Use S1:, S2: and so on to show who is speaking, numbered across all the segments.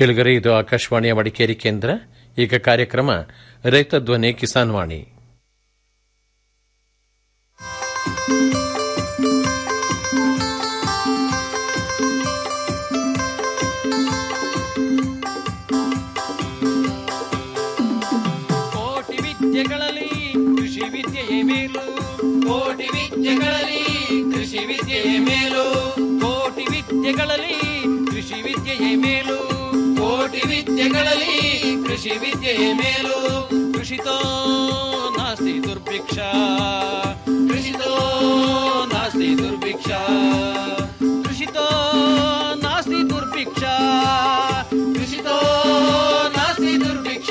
S1: ಕೇಳುಗರೆ ಇದು ಆಕಾಶವಾಣಿಯ ಮಡಿಕೇರಿ ಕೇಂದ್ರ ಈಗ ಕಾರ್ಯಕ್ರಮ ರೈತ ಧ್ವನಿ ಕಿಸಾನ್ ವಾಣಿ
S2: ಕೋಟಿ ವಿದ್ಯೆಗಳಲ್ಲಿ ಕೃಷಿ ವಿದ್ಯೆಯೇ ಮೇಲು ಕೋಟಿ ವಿದ್ಯೆಗಳಲ್ಲಿ ಕೃಷಿ ವಿದ್ಯೆಯೇ ಮೇಲು ಕೋಟಿ ವಿದ್ಯೆಗಳಲ್ಲಿ ಕೃಷಿ ವಿದ್ಯೆಯೇ ಮೇಲು ಕೋಟಿ ವಿದ್ಯೆಗಳಲ್ಲಿ ಕೃಷಿ ವಿದ್ಯೆಯೇ ಮೇಲು ಕೃಷಿತೋ ನಾಸ್ತಿ ದುರ್ಭಿಕ್ಷ ಕೃಷಿತೋ ನಾಸ್ತಿ ದುರ್ಭಿಕ್ಷ ಕೃಷಿತೋ ನಾಸ್ತಿ ದುರ್ಭಿಕ್ಷ ಕೃಷಿತೋ ನಾಸ್ತಿ ದುರ್ಭಿಕ್ಷ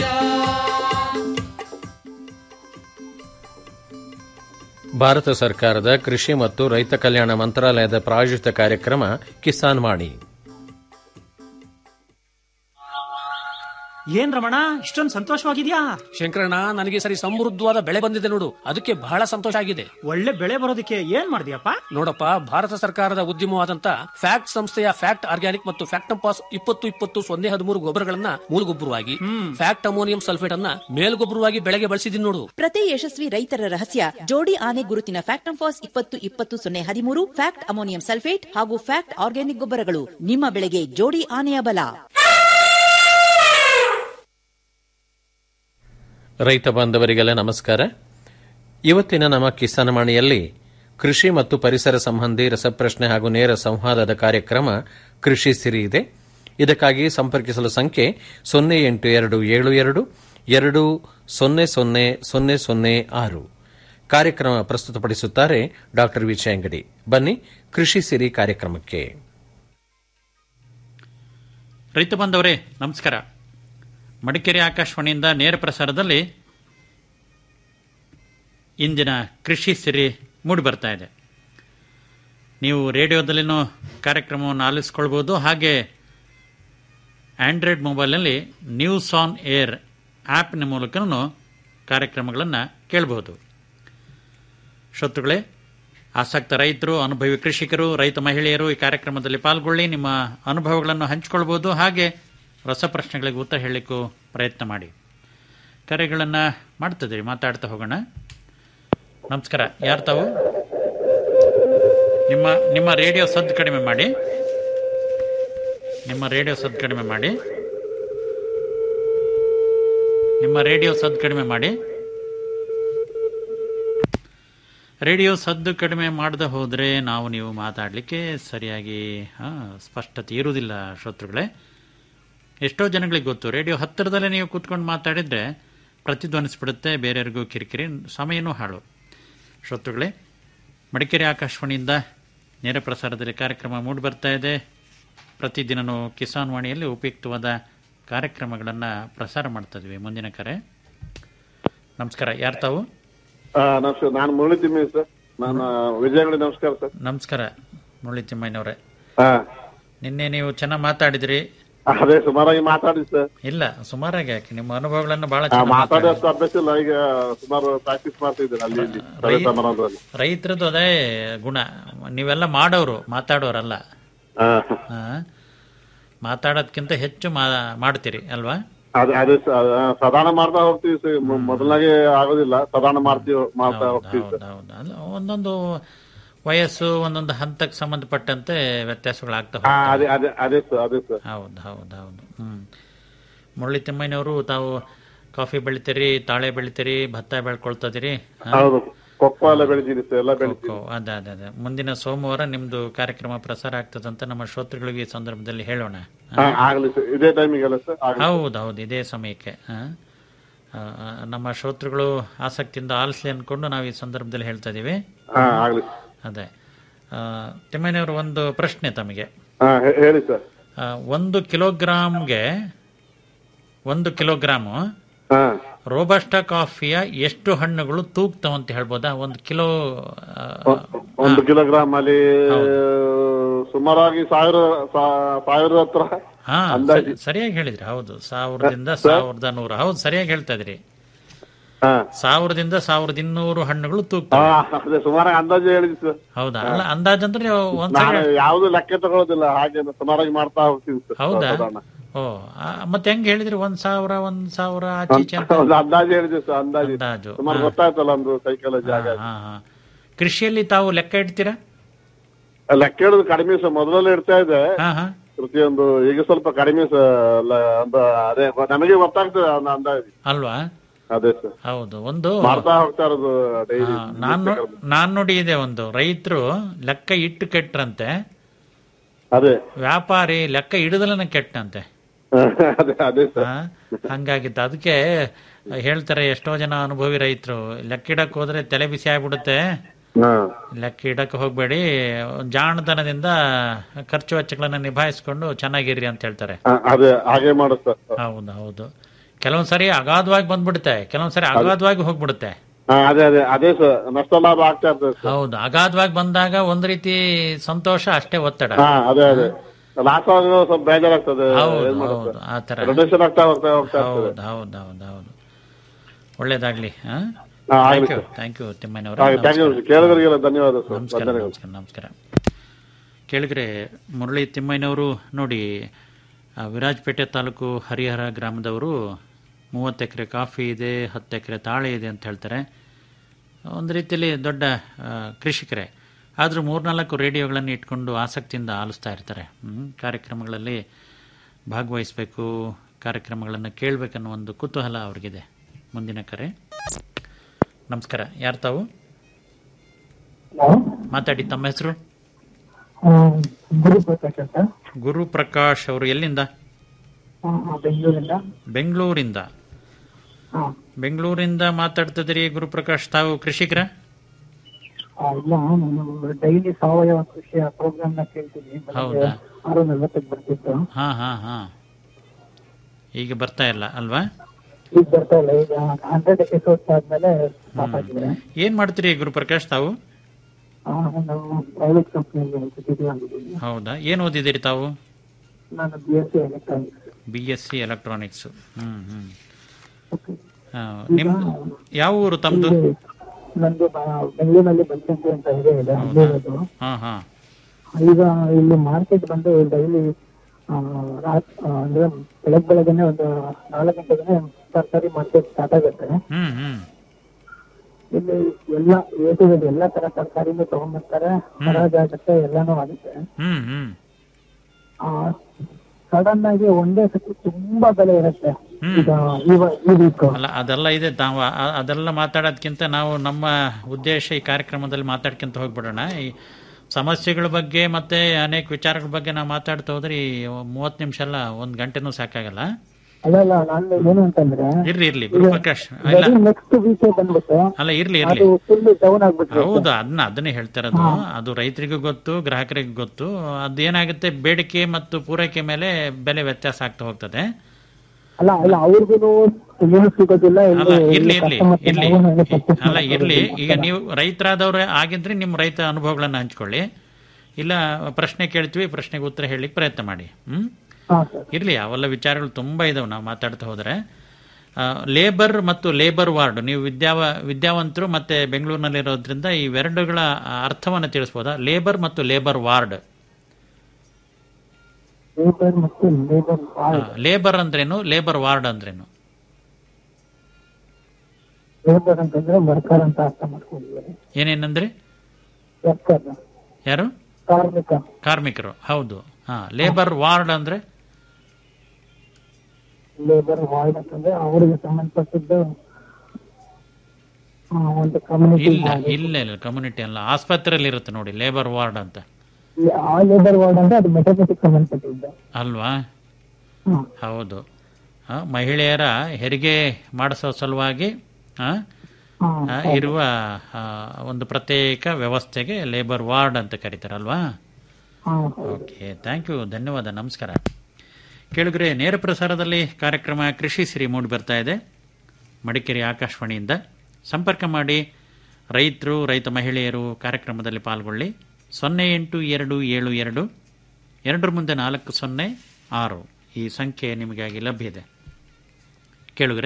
S1: ಭಾರತ ಸರ್ಕಾರದ ಕೃಷಿ ಮತ್ತು ರೈತ ಕಲ್ಯಾಣ ಮಂತ್ರಾಲಯದ ಪ್ರಾಯೋಜಿತ ಕಾರ್ಯಕ್ರಮ ಕಿಸಾನ್ ವಾಣಿ
S3: ಏನ್ ರಮಣ ಇಷ್ಟೊಂದು ಸಂತೋಷವಾಗಿದ್ಯಾ
S4: ಶಂಕರಣ್ಣ ನನಗೆ ಈ ಸರಿ ಸಮೃದ್ಧವಾದ ಬೆಳೆ ಬಂದಿದೆ ನೋಡು ಅದಕ್ಕೆ ಬಹಳ ಸಂತೋಷ ಆಗಿದೆ
S3: ಒಳ್ಳೆ ಬೆಳೆ ಬರೋದಕ್ಕೆ ಏನ್ ಮಾಡಿದ್ಯಪ್ಪ
S4: ನೋಡಪ್ಪ ಭಾರತ ಸರ್ಕಾರದ ಉದ್ಯಮವಾದಂತ ಫ್ಯಾಕ್ಟ್ ಸಂಸ್ಥೆಯ ಫ್ಯಾಕ್ಟ್ ಆರ್ಗ್ಯಾನಿಕ್ ಮತ್ತು ಫ್ಯಾಕ್ಟಂಪಾಸ್ ಇಪ್ಪತ್ತು ಇಪ್ಪತ್ತು ಸೊನ್ನೆ ಹದಿಮೂರು ಗೊಬ್ಬರಗಳನ್ನ ಮೂಲಗೊಬ್ಬರವಾಗಿ ಫ್ಯಾಕ್ಟ್ ಅಮೋನಿಯಂ ಸಲ್ಫೇಟ್ ಅನ್ನ ಮೇಲ್ಗೊಬ್ಬರವಾಗಿ ಬೆಳೆಗೆ ಬಳಸಿದೀನಿ ನೋಡು
S5: ಪ್ರತಿ ಯಶಸ್ವಿ ರೈತರ ರಹಸ್ಯ ಜೋಡಿ ಆನೆ ಗುರುತಿನ ಫ್ಯಾಕ್ಟ್ ಫಾಸ್ ಇಪ್ಪತ್ತು ಇಪ್ಪತ್ತು ಸೊನ್ನೆ ಹದಿಮೂರು ಫ್ಯಾಕ್ಟ್ ಅಮೋನಿಯಂ ಸಲ್ಫೇಟ್ ಹಾಗೂ ಫ್ಯಾಕ್ಟ್ ಆರ್ಗ್ಯಾನಿಕ್ ಗೊಬ್ಬರಗಳು ನಿಮ್ಮ ಬೆಳೆಗೆ ಜೋಡಿ ಆನೆಯ ಬಲ
S1: ರೈತ ಬಾಂಧವರಿಗೆಲ್ಲ ನಮಸ್ಕಾರ ಇವತ್ತಿನ ನಮ್ಮ ಕಿಸಾನ್ ವಾಣಿಯಲ್ಲಿ ಕೃಷಿ ಮತ್ತು ಪರಿಸರ ಸಂಬಂಧಿ ರಸಪ್ರಶ್ನೆ ಹಾಗೂ ನೇರ ಸಂವಾದದ ಕಾರ್ಯಕ್ರಮ ಕೃಷಿ ಸಿರಿ ಇದೆ ಇದಕ್ಕಾಗಿ ಸಂಪರ್ಕಿಸಲು ಸಂಖ್ಯೆ ಸೊನ್ನೆ ಎಂಟು ಎರಡು ಏಳು ಎರಡು ಎರಡು ಸೊನ್ನೆ ಸೊನ್ನೆ ಸೊನ್ನೆ ಸೊನ್ನೆ ಆರು ಕಾರ್ಯಕ್ರಮ ಪ್ರಸ್ತುತಪಡಿಸುತ್ತಾರೆ ಡಾ ವಿಜಯ ಅಂಗಡಿ ಬನ್ನಿ ಕೃಷಿ ಸಿರಿ ಕಾರ್ಯಕ್ರಮಕ್ಕೆ
S6: ರೈತ ಬಾಂಧವರೇ ನಮಸ್ಕಾರ ಮಡಿಕೇರಿ ಆಕಾಶವಾಣಿಯಿಂದ ನೇರ ಪ್ರಸಾರದಲ್ಲಿ ಇಂದಿನ ಕೃಷಿ ಸಿರಿ ಮೂಡಿ ಬರ್ತಾ ಇದೆ ನೀವು ರೇಡಿಯೋದಲ್ಲಿನೂ ಕಾರ್ಯಕ್ರಮವನ್ನು ಆಲಿಸ್ಕೊಳ್ಬೋದು ಹಾಗೆ ಆಂಡ್ರಾಯ್ಡ್ ಮೊಬೈಲ್ನಲ್ಲಿ ನ್ಯೂಸ್ ಆನ್ ಏರ್ ಆ್ಯಪ್ನ ಮೂಲಕನೂ ಕಾರ್ಯಕ್ರಮಗಳನ್ನು ಕೇಳಬಹುದು ಶ್ರೋತೃಗಳೇ ಆಸಕ್ತ ರೈತರು ಅನುಭವಿ ಕೃಷಿಕರು ರೈತ ಮಹಿಳೆಯರು ಈ ಕಾರ್ಯಕ್ರಮದಲ್ಲಿ ಪಾಲ್ಗೊಳ್ಳಿ ನಿಮ್ಮ ಅನುಭವಗಳನ್ನು ಹಂಚಿಕೊಳ್ಬೋದು ಹಾಗೆ ರಸಪ್ರಶ್ನೆಗಳಿಗೆ ಉತ್ತರ ಹೇಳಲಿಕ್ಕೂ ಪ್ರಯತ್ನ ಮಾಡಿ ಕರೆಗಳನ್ನು ಮಾಡ್ತಿದ್ದೀರಿ ಮಾತಾಡ್ತಾ ಹೋಗೋಣ ನಮಸ್ಕಾರ ಯಾರು ತಾವು ನಿಮ್ಮ ನಿಮ್ಮ ರೇಡಿಯೋ ಸದ್ದು ಕಡಿಮೆ ಮಾಡಿ ನಿಮ್ಮ ರೇಡಿಯೋ ಸದ್ದು ಕಡಿಮೆ ಮಾಡಿ ನಿಮ್ಮ ರೇಡಿಯೋ ಸದ್ದು ಕಡಿಮೆ ಮಾಡಿ ರೇಡಿಯೋ ಸದ್ದು ಕಡಿಮೆ ಮಾಡದೆ ಹೋದರೆ ನಾವು ನೀವು ಮಾತಾಡಲಿಕ್ಕೆ ಸರಿಯಾಗಿ ಹಾ, ಸ್ಪಷ್ಟತೆ ಇರುವುದಿಲ್ಲ ಶ್ರೋತೃಗಳೇ ಎಷ್ಟೋ ಜನಗಳಿಗೆ ಗೊತ್ತು ರೇಡಿಯೋ ಹತ್ತಿರದಲ್ಲೇ ನೀವು ಕೂತ್ಕೊಂಡು ಮಾತಾಡಿದರೆ ಪ್ರತಿಧ್ವನಿಸ್ಬಿಡುತ್ತೆ ಬೇರೆಯವ್ರಿಗೂ ಕಿರಿಕಿರಿ ಸಮಯನೂ ಹಾಳು ಶ್ರೋತೃಗಳೇ ಮಡಿಕೇರಿ ಆಕಾಶವಾಣಿಯಿಂದ ನೇರ ಪ್ರಸಾರದಲ್ಲಿ ಕಾರ್ಯಕ್ರಮ ಮೂಡಿ ಬರ್ತಾ ಇದೆ ಪ್ರತಿದಿನನೂ ಕಿಸಾನ್ ವಾಣಿಯಲ್ಲಿ ಉಪಯುಕ್ತವಾದ ಕಾರ್ಯಕ್ರಮಗಳನ್ನು ಪ್ರಸಾರ ಮಾಡ್ತಾ ಇದ್ವಿ ಮುಂದಿನ ಕರೆ ನಮಸ್ಕಾರ ಯಾರು ತಾವು
S7: ಆ, ನಮಸ್ಕಾರ ನಾನು ಮುರಳಿ ತಿಮ್ಮಿ ಸರ್ ನಾನು ವಿಜಯಂಗಡಿ ನಮಸ್ಕಾರ ಸರ್
S6: ನಮಸ್ಕಾರ ಮುರಳಿ ತಿಮ್ಮಯ್ಯನವರೇ
S7: ಹಾ
S6: ನಿನ್ನೆ ನೀವು ಚೆನ್ನಾಗಿ ಮಾತಾಡಿದ್ರಿ
S7: ಅದೇ ಸುಮಾರಾಗಿ ಮಾತಾಡಿ ಸರ್
S6: ಇಲ್ಲ ಸುಮಾರಾಗಿ ಯಾಕೆ ನಿಮ್ಮ ಅನುಭವಗಳನ್ನು ಬಹಳ
S7: ಆ,
S6: ಚೆನ್ನಾಗಿ
S7: ಮಾತಾಡೋ
S6: ಮಾತಾಡಿ
S7: ಅಷ್ಟು ಅಭ್ಯಾಸ ಇಲ್ಲ ಈಗ ಸುಮಾರು ಪ್ರಾಕ್ಟೀಸ್ ಮಾಡ್ತಾ ಇದ್ದೇನೆ ಅಲ್ಲಿ ಇಲ್ಲಿ ಸಭೆ ಸಮಾರಂಭದಲ್ಲಿ
S6: ರೈತರದ್ದು ಅದೇ ಗುಣ ನೀವೆಲ್ಲ ಮಾಡೋರು ಮಾತಾಡೋರಲ್ಲ
S7: ಹಾ.
S6: ಆ, ಮಾತಾಡೋದ್ಕಿಂತ ಹೆಚ್ಚು ಮಾ- ಮಾಡ್ತೀರಿ ಅಲ್ವಾ
S7: ಅದೇ ಅದೇ ಸರ್, ಆ, ಸಾಧಾರಣ ಮಾಡ್ತಾ ಹೋಗ್ತೀವಿ ಸರ್ ಮೊ- ಮೊದಲಾಗೆ ಆಗೋದಿಲ್ಲ ಸಾಧಾರಣ ಮಾಡ್ತೀವಿ ಮಾಡ್ತಾ ಹೋಗ್ತೀವಿ ಸರ್
S6: ಹೌದು ಅಲ್ಲ ಒಂದೊಂದು ವಯಸ್ಸು ಒಂದೊಂದು ಹಂತಕ್ಕೆ ಸಂಬಂಧಪಟ್ಟಂತೆ ವ್ಯತ್ಯಾಸಗಳಾಗ್ತಾ
S7: ಹಾ
S6: ಹೋಗ್ತವೆ
S7: ಅದೇ ಅದೇ ಅದೇ ಸರ್ ಅದೇ ಸರ್
S6: ಹೌದು ಹೌದು ಹೌದು ಹ್ಮ್ ಮುರಳಿ ತಿಮ್ಮಯ್ಯನವರು ತಾವು ಕಾಫಿ ಬೆಳಿತೀರಿ ತಾಳೆ ಬೆಳಿತೀರಿ ಭತ್ತ ಬೆಳ್ಕೊಳ್ತದಿರಿ
S7: ಹೌದು ಕೊಕ್ಕೋ ಎಲ್ಲ ಬೆಳಿತೀನಿ ಸರ್ ಎಲ್ಲ ಬೆಳಿತೀನಿ
S6: ಅದೇ ಅದೇ ಅದೇ ಮುಂದಿನ ಸೋಮವಾರ ನಿಮ್ದು ಕಾರ್ಯಕ್ರಮ ಪ್ರಸಾರ ಆಗ್ತದಂತ ನಮ್ಮ ಶ್ರೋತೃಗಳಿಗೆ ಈ ಸಂದರ್ಭದಲ್ಲಿ ಹೇಳೋಣ
S7: ಹಾ ಆಗ್ಲಿ ಸರ್ ಇದೇ ಟೈಮಿಗೆಲ್ಲ ಸರ್ ಆಗ್ಲಿ
S6: ಹೌದು ಹೌದು ಇದೇ ಸಮಯಕ್ಕೆ ಆ. ಆ, ಆ, ನಮ್ಮ ಶ್ರೋತೃಗಳು ಆಸಕ್ತಿಯಿಂದ ಆಲಿಸ್ಲಿ ಅನ್ಕೊಂಡು ನಾವು ಈ ಸಂದರ್ಭದಲ್ಲಿ ಹೇಳ್ತಾ ಇದೀವಿ
S7: ಹಾ ಆಗ್ಲಿ
S6: ಅದೇ ಆ, ತಿಮ್ಮಯ್ಯನವರು ಒಂದು ಪ್ರಶ್ನೆ ತಮಗೆ
S7: ಹಾ ಹೇ- ಹೇಳಿ ಸರ್
S6: ಆ, ಒಂದು ಕಿಲೋಗ್ರಾಮ್ಗೆ ಒಂದು ಕಿಲೋಗ್ರಾಮು
S7: ಹಾ
S6: ರೋಬಸ್ಟಾ ಕಾಫಿಯ ಎಷ್ಟು ಹಣ್ಣುಗಳು ತೂಗ್ತಾವಂತ ಹೇಳ್ಬೋದಾ ಒಂದು ಕಿಲೋ ಆ,
S7: ಒಂದು ಕಿಲೋಗ್ರಾಮ್ ಅಲ್ಲಿ ಸುಮಾರಾಗಿ ಸಾವಿರ ಸಾ- ಸಾವಿರದ ಹತ್ರ
S6: ಹಾ
S7: ಅಂದಾಜು.
S6: ಸರಿ- ಸರಿಯಾಗಿ ಹೇಳಿದ್ರಿ ಹೌದು ಸಾವಿರದಿಂದ ಸಾವಿರದ ನೂರು ಹೌದು ಸರಿಯಾಗಿ ಹೇಳ್ತಾ ಇದ್ರಿ
S7: ಹಾ
S6: ಸಾವಿರದಿಂದ ಸಾವಿರದ ಇನ್ನೂರು ಹಣ್ಣುಗಳು
S7: ಹಾ
S6: ತೂಗ್ತವೆ
S7: ಅದೇ ಸುಮಾರಾಗಿ ಅಂದಾಜು ಹೇಳಿದ್ವಿ ಸರ್
S6: ಹೌದಾ ಅಲ್ಲ ಅಂದಾಜ್ ಅಂದ್ರೆ
S7: ನಾನು
S6: ಒಂದ್ಸರಿ
S7: ಯಾವ್ದು ಲೆಕ್ಕ ತಗೊಳ್ಳೋದಿಲ್ಲ ಹಾಗೆ ಸುಮಾರಾಗಿ ಮಾಡ್ತಾ ಹೋಗ್ತೀನಿ ಸರ್
S6: ಹೌದಾ
S7: ಸಾಧಾರಣ.
S6: ಓ ಆ, ಮತ್ತೆ ಹೆಂಗ್ ಹೇಳಿದ್ರಿ ಒಂದ್ ಸಾವಿರ ಒಂದ್ ಸಾವಿರ ಆಚೆ ಈಚೆ ಅಂತ?
S7: ಒಂದು ಅಂದಾಜು ಹೇಳಿದ್ವಿ ಸರ್ ಅಂದಾಜು
S6: ಅಂದಾಜು
S7: ಸುಮಾರು
S6: ಹಾ.
S7: ಗೊತ್ತಾಯ್ತಲ್ಲ ಒಂದು ಸೈಕಾಲಜಿ ಆಗ
S6: ಹಾ, ಹಾ. ಕೃಷಿಯಲ್ಲಿ ತಾವು ಲೆಕ್ಕ ಇಡ್ತೀರಾ
S7: ಲೆಕ್ಕ ಹಿಡಿದು ಕಡಿಮೆ ಸರ್ ಮೊದಲೆಲ್ಲ ಇಡ್ತಾ ಇದೆ
S6: ಹಾ ಹಾ
S7: ಪ್ರತಿಯೊಂದು ಈಗ ಸ್ವಲ್ಪ ಕಡಿಮೆ ಸರ್ ಲ- ಒಂದು ಅದೇ ನಮಗೆ ಗೊತ್ತಾಗ್ತದೆ ಒಂದು ಅಂದಾಜು
S6: ಅಲ್ವಾ
S7: ಅದೇ ಸರ್
S6: ಹೌದು ಒಂದು
S7: ಮಾಡ್ತಾ ಹೋಗ್ತಾ ಇರೋದು ಡೈಲಿ
S6: ನಾನು ನಾನ್ ನೋಡಿ ಇದೆ ಒಂದು ರೈತರು ಲೆಕ್ಕ ಇಟ್ಟು ಕೆಟ್ರಂತೆ
S7: ಅದೇ
S6: ವ್ಯಾಪಾರಿ ಲೆಕ್ಕ ಇಡದಲನ ಕೆಟ್ಟಂತೆ
S7: ಅದೇ ಅದೇ ಸರ್
S6: ಆ, ಹಂಗಾಗಿತ್ತು ಅದಕ್ಕೆ ಹೇಳ್ತಾರೆ ಎಷ್ಟೋ ಜನ ಅನುಭವಿ ರೈತರು ಲೆಕ್ಕ ಇಡಕ್ ಹೋದ್ರೆ ತಲೆ ಬಿಸಿ ಆಗ್ಬಿಡುತ್ತೆ
S7: ಹಾ
S6: ಲೆಕ್ಕ ಇಡಕ್ಕೆ ಹೋಗ್ಬೇಡಿ ಜಾಣತನದಿಂದ ಖರ್ಚು ವೆಚ್ಚಗಳನ್ನ ನಿಭಾಯಿಸ್ಕೊಂಡು ಚೆನ್ನಾಗಿರಿ ಅಂತ ಹೇಳ್ತಾರೆ
S7: ಹಾ, ಅದೇ ಹಾಗೆ ಮಾಡೋದು ಸರ್
S6: ಹೌದು ಹೌದು ಕೆಲವೊಂದ್ ಸರಿ ಅಗಾಧವಾಗಿ ಬಂದ್ಬಿಡುತ್ತೆ ಕೆಲವೊಂದ್ ಸರಿ ಅಗಾಧವಾಗಿ ಹೋಗ್ಬಿಡುತ್ತೆ
S7: ಹಾ ಅದೇ ಅದೇ ಅದೇ ಸರ್ ನಷ್ಟ ಲಾಭ ಆಗ್ತಾ ಇರ್ತದೆ ಸರ್
S6: ಹೌದು ಅಗಾಧವಾಗಿ ಬಂದಾಗ ಒಂದ್ ರೀತಿ ಸಂತೋಷ ಅಷ್ಟೇ ಒತ್ತಡ
S7: ಹಾ ಅದೇ ಅದೇ ಲಾಸ್ ಆಗ ಸ್ವಲ್ಪ ಬೇಜಾರಾಗ್ತದೆ
S6: ಹೌದು
S7: ಏನ್ ಮಾಡೋದು
S6: ಹೌದು ಆ ತರ
S7: ರೊಟೇಷನ್ ಆಗ್ತಾ ಹೋಗ್ತಾ ಹೋಗ್ತಾ ಇರ್ತದೆ
S6: ಹೌದು ಹೌದು ಹೌದು ಹೌದು ಒಳ್ಳೇದಾಗ್ಲಿ
S7: ಹಾ, ಆಗ್ಲಿ
S6: thank you
S7: sir.
S6: Thank you
S7: ಹಾಗೆ
S6: ತಿಮ್ಮಯ್ಯನವರ
S7: ಥ್ಯಾಂಕ್ ಯು ಕೇಳಿದ್ರಿಗೆಲ್ಲ ಧನ್ಯವಾದ ಸರ್
S6: ನಮಸ್ಕಾರ
S7: ಧನ್ಯವಾದ
S6: ನಮಸ್ಕಾರ ನಮಸ್ಕಾರ ಕೇಳಿದ್ರೆ ಮುರಳಿ ತಿಮ್ಮಯ್ಯನವರು ನೋಡಿ ಆ, ವಿರಾಜಪೇಟೆ ತಾಲೂಕು ಹರಿಹರ ಗ್ರಾಮದವರು ಮೂವತ್ತು ಎಕರೆ ಕಾಫಿ ಇದೆ ಹತ್ತು ಎಕರೆ ತಾಳೆ ಇದೆ ಅಂತ ಹೇಳ್ತಾರೆ ಒಂದು ರೀತಿಯಲ್ಲಿ ದೊಡ್ಡ ಆ, ಕೃಷಿಕರೇ ಆದರೂ ಮೂರ್ನಾಲ್ಕು ರೇಡಿಯೋಗಳನ್ನು ಇಟ್ಕೊಂಡು ಆಸಕ್ತಿಯಿಂದ ಆಲಿಸ್ತಾ ಇರ್ತಾರೆ ಹ್ಮ್. ಕಾರ್ಯಕ್ರಮಗಳಲ್ಲಿ ಭಾಗವಹಿಸಬೇಕು ಕಾರ್ಯಕ್ರಮಗಳನ್ನು ಕೇಳಬೇಕನ್ನೋ ಒಂದು ಕುತೂಹಲ ಅವ್ರಿಗಿದೆ ಮುಂದಿನ ಕರೆ ನಮಸ್ಕಾರ ಯಾರು ತಾವು ಮಾತಾಡಿ ತಮ್ಮ ಹೆಸರು
S8: ಗುರು ಪ್ರಕಾಶ್ ಅಂತ
S6: ಗುರು ಪ್ರಕಾಶ್ ಅವರು ಎಲ್ಲಿಂದ
S8: ಆ, ಆ, ಬೆಂಗಳೂರಿಂದ
S6: ಬೆಂಗಳೂರಿಂದ
S8: ಹಾ
S6: ಬೆಂಗಳೂರಿಂದ ಮಾತಾಡ್ತಿದ್ದೀರಿ ಗುರುಪ್ರಕಾಶ್ ತಾವು ಕೃಷಿಕರ
S8: ಆ, ಇಲ್ಲ ನಾನು ಡೈಲಿ ಸಾವಯವ ಕೃಷಿಯ ಪ್ರೋಗ್ರಾಮ್ ನ ಕೇಳ್ತೀನಿ ಬೆಳಗ್ಗೆ
S6: ಹೌದಾ?
S8: ಆರು ನಲ್ವತ್ತಕ್ಕೆ ಬರ್ತಿತ್ತು
S6: ಹಾ ಹಾ ಹಾ ಈಗ ಬರ್ತಾ ಇಲ್ಲ ಅಲ್ವಾ
S8: ಈಗ ಬರ್ತಾ ಇಲ್ಲ ಈಗ ಹಂಡ್ರೆಡ್ ಎಪಿಸೋಡ್ಸ್ ಆದ್ಮೇಲೆ ಸ್ಟಾಪ್ ಆಗಿದೆ
S6: ಏನ್ ಮಾಡ್ತೀರಿ ಗುರುಪ್ರಕಾಶ್ ತಾವು
S8: ಆ, ನಾನು ಪ್ರೈವೇಟ್ ಕಂಪ್ನಿಯಲ್ಲಿ ಎಕ್ಸಿಕ್ಯೂಟಿವ್ ಆಗಿದ್ದೀನಿ
S6: ಹೌದಾ ಏನ್ ಓದಿದ್ದೀರಿ ತಾವು
S8: ನಾನು B S C electronics
S6: B S C electronics hmm hmm ಆ, ನಿಮ್ ಯಾವ ಊರು ತಮ್ದು
S8: ನಂದು ಬ- ಬೆಂಗಳೂರಲ್ಲಿ ಬನಶಂಕರಿ ಅಂತ ಇದೆ ಇದೆ ಅಲ್ಲೇ ಇರೋದು
S6: ಹಾ ಹಾ
S8: ಈಗ ಇಲ್ಲಿ ಮಾರ್ಕೆಟ್ ಬಂದು ಡೈಲಿ ಅಂದ್ರೆ ಬೆಳಗ್ ಬೆಳಗ್ಗೆನೆ ಒಂದು ನಾಲ್ಕು ಗಂಟೆಗೆ ತರಕಾರಿ ಮಾರ್ಕೆಟ್ ಸ್ಟಾರ್ಟ್ ಆಗುತ್ತೆ
S6: ಹ್ಮ್ ಹ್ಮ್
S8: ಇಲ್ಲಿ ಎಲ್ಲ ಎ ಟು ಝೆಡ್ ಎಲ್ಲ ತರ ತರಕಾರಿನೂ ತಗೊಂಡ್ಬರ್ತಾರೆ ಹರಾಜ್ ಆಗುತ್ತೆ ಎಲ್ಲಾನು ಆಗುತ್ತೆ
S6: ಹ್ಮ್ ಹ್ಮ್
S8: ಸಡನ್ ಆಗಿ ಒಂದೇ ಸತಿ ತುಂಬಾ ಬೆಲೆ ಇರುತ್ತೆ ಈಗ ಇವ- ಈ ವೀಕ್
S6: ಅಲ್ಲ ಅದೆಲ್ಲ ಇದೆ ತಾವು ಆ- ಅದೆಲ್ಲ ಮಾತಾಡೋದ್ಕಿಂತ ನಾವು ನಮ್ಮ ಉದ್ದೇಶ ಈ ಕಾರ್ಯಕ್ರಮದಲ್ಲಿ ಮಾತಾಡ್ಕೊಂತ ಹೋಗ್ಬಿಡೋಣ ಈ ಸಮಸ್ಯೆಗಳ ಬಗ್ಗೆ ಮತ್ತೆ ಅನೇಕ ವಿಚಾರಗಳ ಬಗ್ಗೆ ನಾವು ಮಾತಾಡ್ತಾ ಹೋದ್ರೆ ಈ ಮೂವತ್ತು ನಿಮಿಷ ಎಲ್ಲ ಒಂದ್ ಗಂಟೆನೂ ಸಾಕಾಗಲ್ಲ
S8: ಅಲ್ಲ ಅಲ್ಲ ನಾನು ಏನು ಅಂತಂದ್ರೆ
S6: ಇರ್ಲಿ ಇರ್ಲಿ ಗುರುಪ್ರಕಾಶ್ ಇಲ್ಲ
S8: ನೆಕ್ಸ್ಟ್ ವೀಕ್ ಬಂದ್ಬಿಟ್ಟು
S6: ಅಲ್ಲ ಇರ್ಲಿ
S8: ಅದು
S6: ಇರ್ಲಿ
S8: ಫುಲ್ ಡೌನ್ ಆಗ್ಬಿಟ್ರೆ
S6: ಹೌದು ಅದನ್ನ ಅದನ್ನೇ ಹೇಳ್ತಾ ಇರೋದು ಅದು ರೈತರಿಗೂ ಗೊತ್ತು ಗ್ರಾಹಕರಿಗೂ ಗೊತ್ತು ಅದೇನಾಗುತ್ತೆ ಬೇಡಿಕೆ ಮತ್ತು ಪೂರೈಕೆ ಮೇಲೆ ಬೆಲೆ ವ್ಯತ್ಯಾಸ ಆಗ್ತಾ ಹೋಗ್ತದೆ
S8: ಅಲ್ಲ ಅಲ್ಲ ಅವ್ರಿಗೂ ಏನು ಸಿಗೋದಿಲ್ಲ
S6: ಅಲ್ಲ
S8: ಇಲ್ಲಿ-
S6: ಇರ್ಲಿ
S8: ಇಲ್ಲಿ
S6: ಇರ್ಲಿ
S8: customer
S6: ಇರ್ಲಿ
S8: ನಾವು ಏನು purchase
S6: ಅಲ್ಲ
S8: ಮಾಡೋದು
S6: ಇರ್ಲಿ
S8: ಇಲ್ಲ.
S6: ಈಗ ನೀವು ರೈತರಾದವ್ರೆ ಆಗಿದ್ರೆ ನಿಮ್ಮ ರೈತ ಅನುಭವಗಳನ್ನ ಹಂಚ್ಕೊಳ್ಳಿ ಇಲ್ಲ ಪ್ರಶ್ನೆ ಕೇಳ್ತೀವಿ ಪ್ರಶ್ನೆಗೆ ಉತ್ತರ ಹೇಳಲಿಕ್ಕೆ ಪ್ರಯತ್ನ ಮಾಡಿ ಹ್ಮ್
S8: ಹಾ ಸರ್
S6: ಇರ್ಲಿ ಅವೆಲ್ಲ ವಿಚಾರಗಳು ತುಂಬಾ ಇದಾವೆ ನಾವು ಮಾತಾಡ್ತಾ ಹೋದ್ರೆ ಲೇಬರ್ ಮತ್ತು ಲೇಬರ್ ವಾರ್ಡ್ ನೀವು ವಿದ್ಯಾವ ವಿದ್ಯಾವಂತರು ಮತ್ತೆ ಬೆಂಗಳೂರಿನಲ್ಲಿರೋದ್ರಿಂದ ಈ ಇವೆರಡುಗಳ ಅರ್ಥವನ್ನು ತಿಳಿಸ್ಬೋದಾ ಲೇಬರ್ ಮತ್ತು ಲೇಬರ್ ವಾರ್ಡ್
S8: ಲೇಬರ್ ಮತ್ತು ಲೇಬರ್ ವಾರ್ಡ್
S6: ಲೇಬರ್ ಅಂದ್ರೇನು ಲೇಬರ್ ವಾರ್ಡ್ ಅಂದ್ರೇನು
S8: ಲೇಬರ್ ಅಂತಂದ್ರೆ ವರ್ಕರ್ ಅಂತ ಅರ್ಥ ಮಾಡ್ಕೊಂಡಿದ್ದಾರೆ
S6: ಏನೇನಂದ್ರೆ
S8: ವರ್ಕರ್
S6: ಯಾರು
S8: ಕಾರ್ಮಿಕ
S6: ಕಾರ್ಮಿಕರು ಹೌದು ಹಾ ಲೇಬರ್ ವಾರ್ಡ್ ಅಂದ್ರೆ
S8: ಲೇಬರ್ ವಾರ್ಡ್ ಅಂತಂದ್ರೆ ಅವರಿಗೆ ಸಂಬಂಧಪಟ್ಟಿದ್ದು ಆ, ಒಂದು ಕಮ್ಯುನಿಟಿ
S6: ಇಲ್ಲ ಇಲ್ಲ ಇಲ್ಲ ಕಮ್ಯುನಿಟಿ ಅಲ್ಲ ಆಸ್ಪತ್ರೆಯಲ್ಲಿ ಇರುತ್ತೆ ನೋಡಿ ಲೇಬರ್ ವಾರ್ಡ್ ಅಂತ
S8: ಆ ಲೇಬರ್ ವಾರ್ಡ್ ಅಂದ್ರೆ ಅದು ಮೆಟರ್ನಿಟಿಗೆ ಸಂಬಂಧಪಟ್ಟಿದ್ದು
S6: ಅಲ್ವಾ
S8: ಹ್ಮ್.
S6: ಹೌದು ಆ, ಮಹಿಳೆಯರ ಹೆರಿಗೆ ಮಾಡಿಸೋ ಸಲುವಾಗಿ ಆ,
S8: ಹ್ಮ್.
S6: ಆ, ಇರುವ ಆ, ಒಂದು ಪ್ರತ್ಯೇಕ ವ್ಯವಸ್ಥೆಗೆ ಲೇಬರ್ ವಾರ್ಡ್ ಅಂತ ಕರೀತಾರಲ್ವಾ
S8: ಹ್ಮ್.
S6: ಓಕೆ ಥ್ಯಾಂಕ್ ಯು ಧನ್ಯವಾದ ನಮಸ್ಕಾರ ಕೇಳಿದ್ರೆ ನೇರ ಪ್ರಸಾರದಲ್ಲಿ ಕಾರ್ಯಕ್ರಮ ಕೃಷಿ ಸಿರಿ ಮೂಡಿ ಬರ್ತಾ ಇದೆ ಮಡಿಕೇರಿ ಆಕಾಶವಾಣಿಯಿಂದ ಸಂಪರ್ಕ ಮಾಡಿ ರೈತರು ರೈತ ಮಹಿಳೆಯರು ಕಾರ್ಯಕ್ರಮದಲ್ಲಿ ಪಾಲ್ಗೊಳ್ಳಿ ಸೊನ್ನೆ ಎಂಟು ಎರಡು ಏಳು ಎರಡು ಎರಡರ ಮುಂದೆ ನಾಲ್ಕು ಸೊನ್ನೆ ಆರು ಈ ಸಂಖ್ಯೆ ನಿಮಗಾಗಿ ಲಭ್ಯ ಇದೆ ಕೇಳಿದ್ರೆ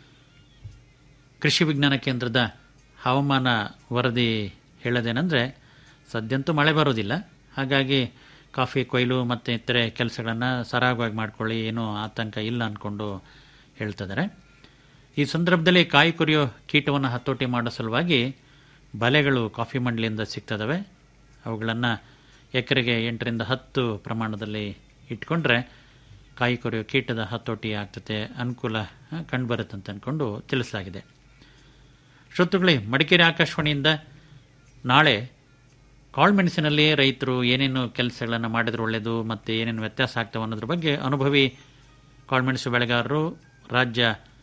S6: ಕೃಷಿ ವಿಜ್ಞಾನ ಕೇಂದ್ರದ ಹವಾಮಾನ ವರದಿ ಹೇಳೋದೇನೆಂದರೆ ಸದ್ಯಂತೂ ಮಳೆ ಬರೋದಿಲ್ಲ ಹಾಗಾಗಿ ಕಾಫಿ ಕೊಯ್ಲು ಮತ್ತು ಇತರೆ ಕೆಲಸಗಳನ್ನು ಸರಾಗವಾಗಿ ಮಾಡ್ಕೊಳ್ಳಿ ಏನೂ ಆತಂಕ ಇಲ್ಲ ಅಂದ್ಕೊಂಡು ಹೇಳ್ತಿದ್ದಾರೆ ಈ ಸಂದರ್ಭದಲ್ಲಿ ಕಾಯಿ ಕೊರಿಯೋ ಕೀಟವನ್ನು ಹತೋಟಿ ಮಾಡೋ ಸಲುವಾಗಿ ಬಲೆಗಳು ಕಾಫಿ ಮಂಡಳಿಯಿಂದ ಸಿಗ್ತದವೆ ಅವುಗಳನ್ನು ಎಕರೆಗೆ ಎಂಟರಿಂದ ಹತ್ತು ಪ್ರಮಾಣದಲ್ಲಿ ಇಟ್ಕೊಂಡ್ರೆ ಕಾಯಿ ಕೊರೆಯೋ ಕೀಟದ ಹತೋಟಿ ಆಗ್ತದೆ ಅನುಕೂಲ ಕಂಡುಬರುತ್ತೆ ಅಂತ ಅಂದ್ಕೊಂಡು ತಿಳಿಸಲಾಗಿದೆ ಶ್ರೋತೃಗಳೇ ಮಡಿಕೇರಿ ಆಕಾಶವಾಣಿಯಿಂದ ನಾಳೆ ಕಾಳುಮೆಣಸಿನಲ್ಲಿ ರೈತರು ಏನೇನು ಕೆಲಸಗಳನ್ನು ಮಾಡಿದ್ರೆ ಒಳ್ಳೆಯದು ಮತ್ತು ಏನೇನು ವ್ಯತ್ಯಾಸ ಆಗ್ತವೆ ಅನ್ನೋದ್ರ ಬಗ್ಗೆ ಅನುಭವಿ ಕಾಳುಮೆಣಸು ಬೆಳೆಗಾರರು ರಾಜ್ಯ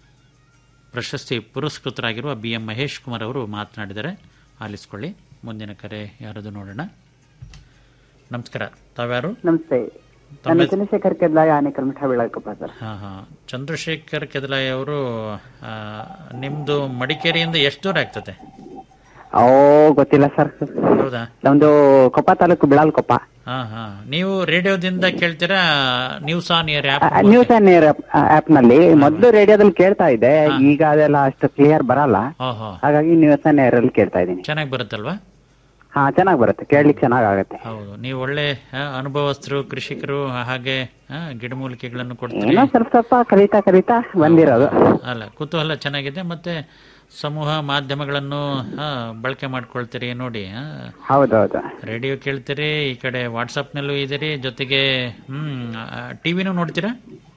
S6: ಪ್ರಶಸ್ತಿ ಪುರಸ್ಕೃತರಾಗಿರುವ ಬಿ ಎಂ ಮಹೇಶ್ ಕುಮಾರ್ ಅವರು ಮಾತನಾಡಿದ್ದಾರೆ ಆಲಿಸ್ಕೊಳ್ಳಿ ಮುಂದಿನ ಕರೆ ಯಾರದು ನೋಡೋಣ ನಮಸ್ಕಾರ ತಾವ್ಯಾರು
S9: ನಮಸ್ತೆ
S6: ತಮ್ಮ
S9: ನಾನು ಚಂದ್ರಶೇಖರ್ ಕೆದ್ಲಾಯ ಆನೇಕಲ್ ಮಿಠಾ ಬೆಳಕಪ್ಪ ಸರ್
S6: ಹಾ ಹಾ ಚಂದ್ರಶೇಖರ್ ಕೆದಲಾಯಿ ಅವರು ಆ, ನಿಮ್ದು ಮಡಿಕೇರಿಯಿಂದ ಎಷ್ಟು ದೂರ ಆಗ್ತದೆ
S9: ಓ ಗೊತ್ತಿಲ್ಲ ಸರ್
S6: ಹೌದಾ
S9: ನಮ್ದು ಕೊಪ್ಪ ತಾಲೂಕು ಬಿಳಾಲ್ ಕೊಪ್ಪ
S6: ಹಾ ಹಾ ನೀವು ರೇಡಿಯೋದಿಂದ ಕೇಳ್ತೀರಾ news on air app
S9: news and air app ನಲ್ಲಿ ಮೊದಲು ರೇಡಿಯೋದಲ್ಲಿ ಕೇಳ್ತಾ ಇದ್ದೆ ಈಗ ಅದೆಲ್ಲ ಅಷ್ಟು ಕ್ಲಿಯರ್ ಬರಲ್ಲ
S6: ಓಹೋ
S9: ಹಾಗಾಗಿ ನ್ಯೂಸ್ ಅಂಡ್ ಏರ್ ಅಲ್ಲಿ ಕೇಳ್ತಾ ಇದ್ದೀನಿ
S6: ಚೆನ್ನಾಗಿ ಬರುತ್ತಲ್ವಾ
S9: ಹಾ ಚೆನ್ನಾಗಿ ಬರುತ್ತೆ ಕೇಳ್ಲಿಕ್ಕೆ ಚೆನ್ನಾಗಾಗತ್ತೆ
S6: ಹೌದು ನೀವು ಒಳ್ಳೆ ಆ, ಅನುಭವಸ್ಥರು ಕೃಷಿಕರು ಹಾಗೆ ಆ, ಗಿಡಮೂಲಿಕೆಗಳನ್ನು ಕೊಡ್ತೀರಿ
S9: ಏನೋ ಸ್ವಲ್ಪ ಸ್ವಲ್ಪ ಕಲಿತಾ ಕಲಿತಾ ಬಂದಿರೋದು
S6: ಅಲ್ಲ ಕುತೂಹಲ ಚೆನ್ನಾಗಿದೆ ಮತ್ತೆ ಸಮೂಹ ಮಾಧ್ಯಮಗಳನ್ನು ಆ, ಬಳಕೆ ಮಾಡ್ಕೊಳ್ತೀರಿ ನೋಡಿ ಆ,
S9: ಹೌದೌದು
S6: ರೇಡಿಯೋ ಕೇಳ್ತೀರಿ ಈ ಕಡೆ ವಾಟ್ಸಪ್ನಲ್ಲೂ ಇದ್ದೀರಿ ಜೊತೆಗೆ ಹ್ಮ್ ಟಿವಿನೂ ನೋಡ್ತೀರಾ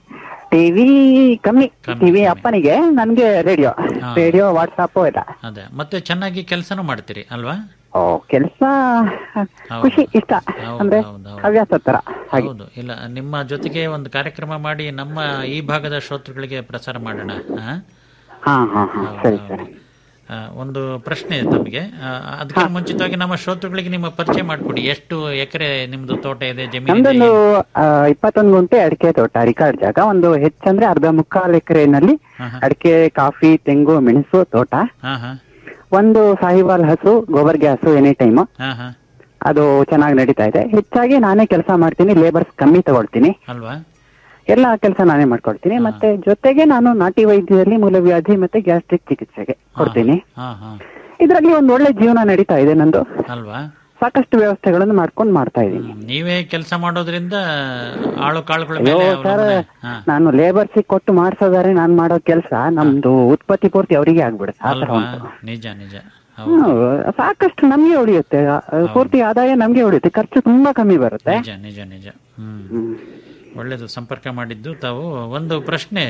S9: ಟಿವಿ ಕಮ್ಮಿ ಟಿವಿ ಅಪ್ಪನಿಗೆ ನನ್ಗೆ ರೇಡಿಯೋ
S6: ಹಾ.
S9: ರೇಡಿಯೋ ವಾಟ್ಸಾಪ್ ಇಲ್ಲ
S6: ಅದೇ ಮತ್ತೆ ಚೆನ್ನಾಗಿ ಕೆಲಸನೂ ಮಾಡ್ತೀರಿ ಅಲ್ವಾ
S9: ಓ ಕೆಲಸ
S6: ಹೌದು.
S9: ಖುಷಿ ಇಷ್ಟ
S6: ಹೌದು,
S9: ಅಂದ್ರೆ
S6: ಹೌದು, ಹೌದು.
S9: ಹವ್ಯಾಸ ತರ ಹಾಗೆ
S6: ಹೌದು ಇಲ್ಲ ನಿಮ್ಮ ಜೊತೆಗೆ ಒಂದು ಕಾರ್ಯಕ್ರಮ ಮಾಡಿ ನಮ್ಮ ಈ ಭಾಗದ ಶ್ರೋತೃಗಳಿಗೆ ಪ್ರಸಾರ ಮಾಡೋಣ ಆ?
S9: ಹಾ ಹಾ ಹಾ ಸರಿ ಸರಿ
S6: ಆ, ಒಂದು ಪ್ರಶ್ನೆ ತಮಗೆ ಆ, ಅದಕ್ಕೆ ಮುಂಚಿತವಾಗಿ ನಮ್ಮ ಶ್ರೋತೃಗಳಿಗೆ ನಿಮ್ಮ ಪರಿಚಯ ಮಾಡಿಕೊಡಿ ಎಷ್ಟು ಎಕರೆ ನಿಮ್ದು ತೋಟ ಇದೆ ಜಮೀನು
S9: ನಮ್ದೊಂದು ಆ, ಇಪ್ಪತ್ತೊಂದು ಗುಂಟೆ ಅಡಿಕೆ ತೋಟ ರಿಕಾರ್ಡ್ ಜಾಗ ಒಂದು ಹೆಚ್ಚಂದ್ರೆ ಅರ್ಧ ಮುಕ್ಕಾಲು ಎಕರೆನಲ್ಲಿ ಅಡಿಕೆ ಕಾಫಿ ತೆಂಗು ಮೆಣಸು ತೋಟ
S6: ಹಾ ಹಾ
S9: ಒಂದು ಸಾಹಿವಾಲ್ ಹಸು ಗೋಬರ್ ಗ್ಯಾಸು ಎನಿ ಟೈಮ್
S6: ಹಾ ಹಾ
S9: ಅದು ಚೆನ್ನಾಗಿ ನಡೀತಾ ಇದೆ ಹೆಚ್ಚಾಗಿ ನಾನೇ ಕೆಲಸ ಮಾಡ್ತೀನಿ ಲೇಬರ್ಸ್ ಕಮ್ಮಿ ತಗೊಳ್ತೀನಿ
S6: ಅಲ್ವಾ
S9: ಎಲ್ಲ ಕೆಲಸ ನಾನೇ ಮಾಡ್ಕೊಡ್ತೀನಿ ಮತ್ತೆ ಜೊತೆಗೆ ನಾನು ನಾಟಿ ವೈದ್ಯದಲ್ಲಿ ಮೂಲವ್ಯಾಧಿ ಮತ್ತೆ ಗ್ಯಾಸ್ಟ್ರಿಕ್ ಚಿಕಿತ್ಸೆಗೆ ಕೊಡ್ತೀನಿ
S6: ಹಾ ಹಾ
S9: ಇದರಲ್ಲಿ ಒಂದು ಒಳ್ಳೆ ಜೀವನ ನಡೀತಾ ಇದೆ ನಂದು
S6: ಅಲ್ವಾ
S9: ಸಾಕಷ್ಟು ವ್ಯವಸ್ಥೆಗಳನ್ನು ಮಾಡ್ಕೊಂಡು ಮಾಡ್ತಾ ಇದ್ದೀನಿ
S6: ನೀವೇ ಕೆಲಸ ಮಾಡೋದ್ರಿಂದ ಆಳು ಕಾಳುಗಳ
S9: ಅಯ್ಯೋ
S6: ಮೇಲೆ
S9: ಸರ್
S6: ಅವಲಂಬನೆ. ಹಾ
S9: ನಾನು ಲೇಬರ್ಸ್ ಕೊಟ್ಟು ಮಾಡ್ಸೋದಾರೆ ನಾನ್ ಮಾಡೋ ಕೆಲಸ ನಮ್ದು ಉತ್ಪತ್ತಿ ಪೂರ್ತಿ ಅವರಿಗೆ ಆಗ್ಬಿಡುತ್ತೆ ಆ ತರ
S6: ಅಲ್ವಾ
S9: ಉಂಟು
S6: ನಿಜ ನಿಜ
S9: ಹ್ಮ್, ಸಾಕಷ್ಟು ನಮ್ಗೆ ಉಳಿಯುತ್ತೆ ಆ, ಪೂರ್ತಿ ಆದಾಯ ನಮ್ಗೆ ಉಳಿಯುತ್ತೆ ಖರ್ಚು ತುಂಬಾ ಕಮ್ಮಿ ಬರುತ್ತೆ
S6: ನಿಜ ನಿಜ ನಿಜ ಹ್ಮ್ ಒಳ್ಳೇದು ಸಂಪರ್ಕ ಮಾಡಿದ್ದು ತಾವು ಒಂದು ಪ್ರಶ್ನೆ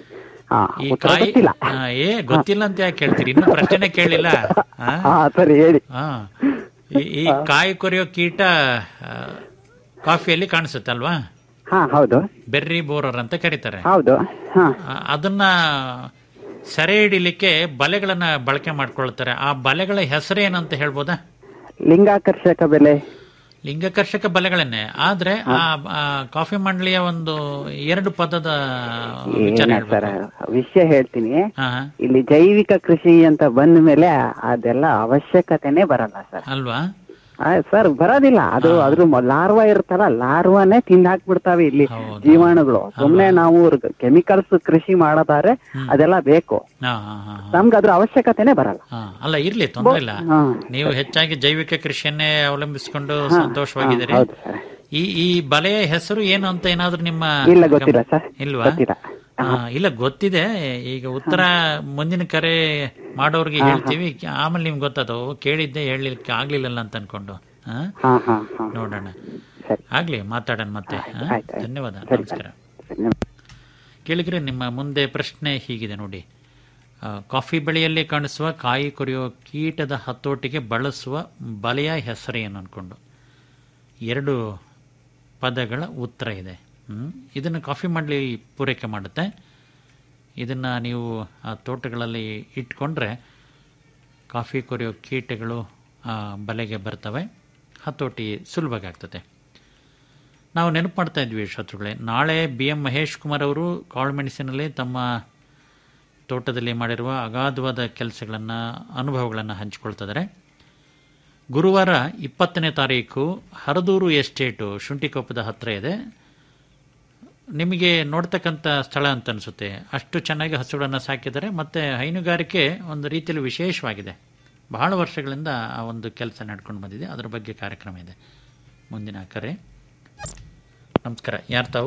S6: ಈ
S9: ಉತ್ತರ
S6: ಕಾಯಿ
S9: ಗೊತ್ತಿಲ್ಲ.
S6: ಆ, ಏ ಗೊತ್ತಿಲ್ಲ ಅಂತ ಯಾಕೆ ಕೇಳ್ತೀರಿ ಇನ್ನು ಪ್ರಶ್ನೆ ಕೇಳಿಲ್ಲ ಆ?
S9: ಹಾ ಸರಿ ಹೇಳಿ
S6: ಆ. ಈ- ಈ ಕಾಯಿ ಕೊರೆಯೋ ಕೀಟ ಆ, ಕಾಫಿಯಲ್ಲಿ ಕಾಣಿಸುತ್ತಲ್ವಾ
S9: ಹಾ ಹೌದು
S6: ಬೆರ್ರಿ ಬೋರರ್ ಅಂತ ಕರೀತಾರೆ
S9: ಹೌದು ಹಾ
S6: ಆ, ಅದನ್ನ ಸೆರೆ ಹಿಡಿಲಿಕ್ಕೆ ಬಲೆಗಳನ್ನ ಬಳಕೆ ಮಾಡ್ಕೊಳ್ತಾರೆ ಆ ಬಲೆಗಳ ಹೆಸರೇನಂತ ಹೇಳ್ಬೋದಾ
S9: ಲಿಂಗಾಕರ್ಷಕ ಬೆಲೆ
S6: ಲಿಂಗಕರ್ಷಕ ಬಲೆಗಳನ್ನೇ ಆದ್ರೆ ಆ ಆ ಕಾಫಿ ಮಂಡಳಿಯ ಒಂದು ಎರಡು ಪದದ ವಿಚಾರ
S9: ಏನ
S6: ಹೇಳ್ಬೇಕು
S9: ಸರ್ ವಿಷಯ ಹೇಳ್ತೀನಿ
S6: ಹಾ, ಹಾ.
S9: ಇಲ್ಲಿ ಜೈವಿಕ ಕೃಷಿ ಅಂತ ಬಂದ ಮೇಲೆ ಅದೆಲ್ಲ ಅವಶ್ಯಕತೆನೆ ಬರಲ್ಲ ಸರ್
S6: ಅಲ್ವಾ
S9: ಸರ್ ಬರೋದಿಲ್ಲ ಅದು ಅದ್ರ ಮ- ಲಾರ್ವಾ ಇರುತ್ತಲ್ಲ ಲಾರ್ವಾನೇ ತಿಂದ್ ಹಾಕ್ಬಿಡ್ತಾವೆ ಇಲ್ಲಿ ಜೀವಾಣುಗಳು ಸುಮ್ನೆ ನಾವು ಕೆಮಿಕಲ್ಸ್ ಕೃಷಿ ಮಾಡೋದಾದ್ರೆ ಅದೆಲ್ಲ ಬೇಕು
S6: ಹಾ, ಹಾ, ಹಾ, ಹಾ.
S9: ನಮ್ಗೆ ಅದ್ರ ಅವಶ್ಯಕತೆನೆ ಬರಲ್ಲ
S6: ಹಾ, ಅಲ್ಲ ಇರ್ಲಿ ತೊಂದ್ರೆ ಇಲ್ಲ
S9: ಹಾ.
S6: ನೀವು ಹೆಚ್ಚಾಗಿ ಜೈವಿಕ ಕೃಷಿಯನ್ನೇ ಅವಲಂಬಿಸಿಕೊಂಡು
S9: ಹಾ,
S6: ಸಂತೋಷವಾಗಿದ್ದೀರಿ
S9: ಹಾ, ಹೌದು ಸರ್.
S6: ಈ ಈ ಬಲೆಯ ಹೆಸರು ಏನು ಅಂತ ಏನಾದ್ರೂ ನಿಮ್ಮ
S9: ಇಲ್ಲ, ಗೊತ್ತಿಲ್ಲ ಸರ್.
S6: ಇಲ್ವಾ
S9: ಗೊತ್ತಿಲ್ಲ.
S6: ಹಾ, ಇಲ್ಲ ಗೊತ್ತಿದೆ ಈಗ ಉತ್ತರ ಮುಂದಿನ ಕರೆ ಮಾಡೋರ್ಗೆ
S9: ಹಾ, ಹಾ.
S6: ಹೇಳ್ತೀವಿ ಆಮೇಲೆ ನಿಮ್ಗೆ ಗೊತ್ತದು ಕೇಳಿದ್ದೆ ಹೇಳಲಿಕ್ಕೆ ಆಗ್ಲಿಲ್ಲಲ್ಲ ಅಂತ ಅನ್ಕೊಂಡು ಹಾ?
S9: ಹಾ ಹಾ ಹಾ
S6: ನೋಡೋಣ ಆಗ್ಲಿ ಮಾತಾಡೋಣ ಮತ್ತೆ ಹಾ?
S9: ಆಯ್ತು, ಆಯ್ತು.
S6: ಧನ್ಯವಾದ
S9: ಸರಿ,
S6: ನಮಸ್ಕಾರ ಕೇಳಿದ್ರೆ ನಿಮ್ಮ ಮುಂದೆ ಪ್ರಶ್ನೆ ಹೀಗಿದೆ ನೋಡಿ ಆ, ಕಾಫಿ ಬೆಳೆಯಲ್ಲಿ ಕಾಣಿಸುವ ಕಾಯಿ ಕೊರೆಯುವ ಕೀಟದ ಹತೋಟಿಗೆ ಬಳಸುವ ಬಲೆಯ ಹೆಸರೇನು ಅನ್ಕೊಂಡು ಎರಡು ಪದಗಳ ಉತ್ತರ ಇದೆ ಹ್ಮ್? ಇದನ್ನು ಕಾಫಿ ಮಾಡಲಿ ಪೂರೈಕೆ ಮಾಡುತ್ತೆ ಇದನ್ನು ನೀವು ಆ ತೋಟಗಳಲ್ಲಿ ಇಟ್ಕೊಂಡ್ರೆ ಕಾಫಿ ಕೊರೆಯೋ ಕೀಟಗಳು ಆ ಬಲೆಗೆ ಬರ್ತವೆ ಹತೋಟಿ ಸುಲಭವಾಗಿ ಆಗ್ತದೆ ನಾವು ನೆನಪು ಮಾಡ್ತಾ ಇದ್ವಿ ಶತ್ರುಗಳೇ ನಾಳೆ ಬಿ ಎಂ ಮಹೇಶ್ ಕುಮಾರ್ ಅವರು ಕಾಳುಮೆಣಸಿನಲ್ಲಿ ತಮ್ಮ ತೋಟದಲ್ಲಿ ಮಾಡಿರುವ ಅಗಾಧವಾದ ಕೆಲಸಗಳನ್ನು ಅನುಭವಗಳನ್ನು ಹಂಚಿಕೊಳ್ತಿದ್ದಾರೆ ಗುರುವಾರ ಇಪ್ಪತ್ತನೇ ತಾರೀಕು ಹರದೂರು ಎಸ್ಟೇಟು ಶುಂಠಿಕೊಪ್ಪದ ಹತ್ತಿರ ಇದೆ ನಿಮಗೆ ನೋಡ್ತಕ್ಕಂಥ ಸ್ಥಳ ಅಂತ ಅನಿಸುತ್ತೆ ಅಷ್ಟು ಚೆನ್ನಾಗಿ ಹಸುಗಳನ್ನು ಸಾಕಿದ್ದಾರೆ ಮತ್ತು ಹೈನುಗಾರಿಕೆ ಒಂದು ರೀತಿಯಲ್ಲಿ ವಿಶೇಷವಾಗಿದೆ ಬಹಳ ವರ್ಷಗಳಿಂದ ಆ ಒಂದು ಕೆಲಸ ನಡ್ಕೊಂಡು ಬಂದಿದೆ ಅದರ ಬಗ್ಗೆ ಕಾರ್ಯಕ್ರಮ ಇದೆ ಮುಂದಿನ ಕರೆ ನಮಸ್ಕಾರ ಯಾರು ತಾವು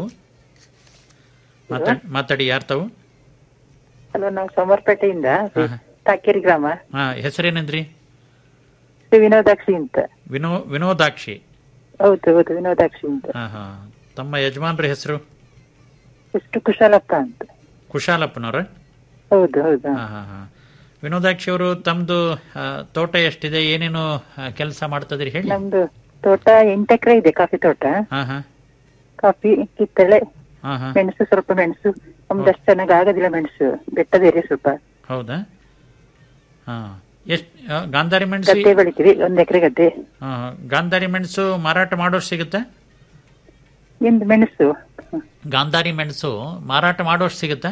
S6: ಮಾತಾಡಿ ಮಾತಾಡಿ ಯಾರು ತಾವು
S10: ಹಲೋ ನಾವು ಸೋಮವಾರಪೇಟೆಯಿಂದ
S6: ಹಾ, ಹಾ.
S10: ತಾಕೇರಿ ಗ್ರಾಮ
S6: ಹಾ ಹೆಸರೇನಂದ್ರಿ
S10: ಶ್ರೀ ವಿನೋದಾಕ್ಷಿ ಅಂತ
S6: ವಿನೋ ವಿನೋದಾಕ್ಷಿ
S10: ಹೌದು ಹೌದು ವಿನೋದಾಕ್ಷಿ ಅಂತ
S6: ಹಾ ಹಾ ತಮ್ಮ ಯಜಮಾನ್ರ ಹೆಸರು
S10: ಎಷ್ಟು ಕುಶಾಲಪ್ಪ ಅಂತ
S6: ಕುಶಾಲಪ್ಪನವ್ರ
S10: ಹೌದು ಹೌದು
S6: ಹಾ ಹಾ ಹಾ ವಿನೋದಾಕ್ಷಿ ಅವರು ತಮ್ದು ಆ, ತೋಟ ಎಷ್ಟಿದೆ ಏನೇನು ಕೆಲಸ ಮಾಡ್ತದ್ರಿ ಹೇಳಿ
S10: ನಮ್ದು ತೋಟ ಎಂಟು ಎಕರೆ ಇದೆ ಕಾಫಿ ತೋಟ
S6: ಹಾ ಹಾ
S10: ಕಾಫಿ ಕಿತ್ತಳೆ
S6: ಹಾ ಹಾ
S10: ಮೆಣಸು ಸ್ವಲ್ಪ ಮೆಣಸು ನಮ್ದು ಅಷ್ಟು ಚೆನ್ನಾಗಿ ಆಗೋದಿಲ್ಲ ಮೆಣಸು ಬೆಟ್ಟದ ಏರಿಯಾ ಸ್ವಲ್ಪ
S6: ಹೌದಾ ಹಾ ಎಷ್ಟ್ ಆ, ಗಾಂಧಾರಿ ಮೆಣಸು
S10: ಗದ್ದೆ ಬೆಳಿತೀವಿ ಒಂದ್ ಎಕರೆ ಗದ್ದೆ
S6: ಹಾ, ಗಾಂಧಾರಿ ಮೆಣಸು ಮಾರಾಟ ಮಾಡೋಷ್ಟು ಸಿಗುತ್ತೆ
S10: ಎಂದು ಮೆಣಸು
S6: ಗಾಂಧಾರಿ ಮೆಣಸು ಮಾರಾಟ ಮಾಡೋಷ್ಟು ಸಿಗುತ್ತೆ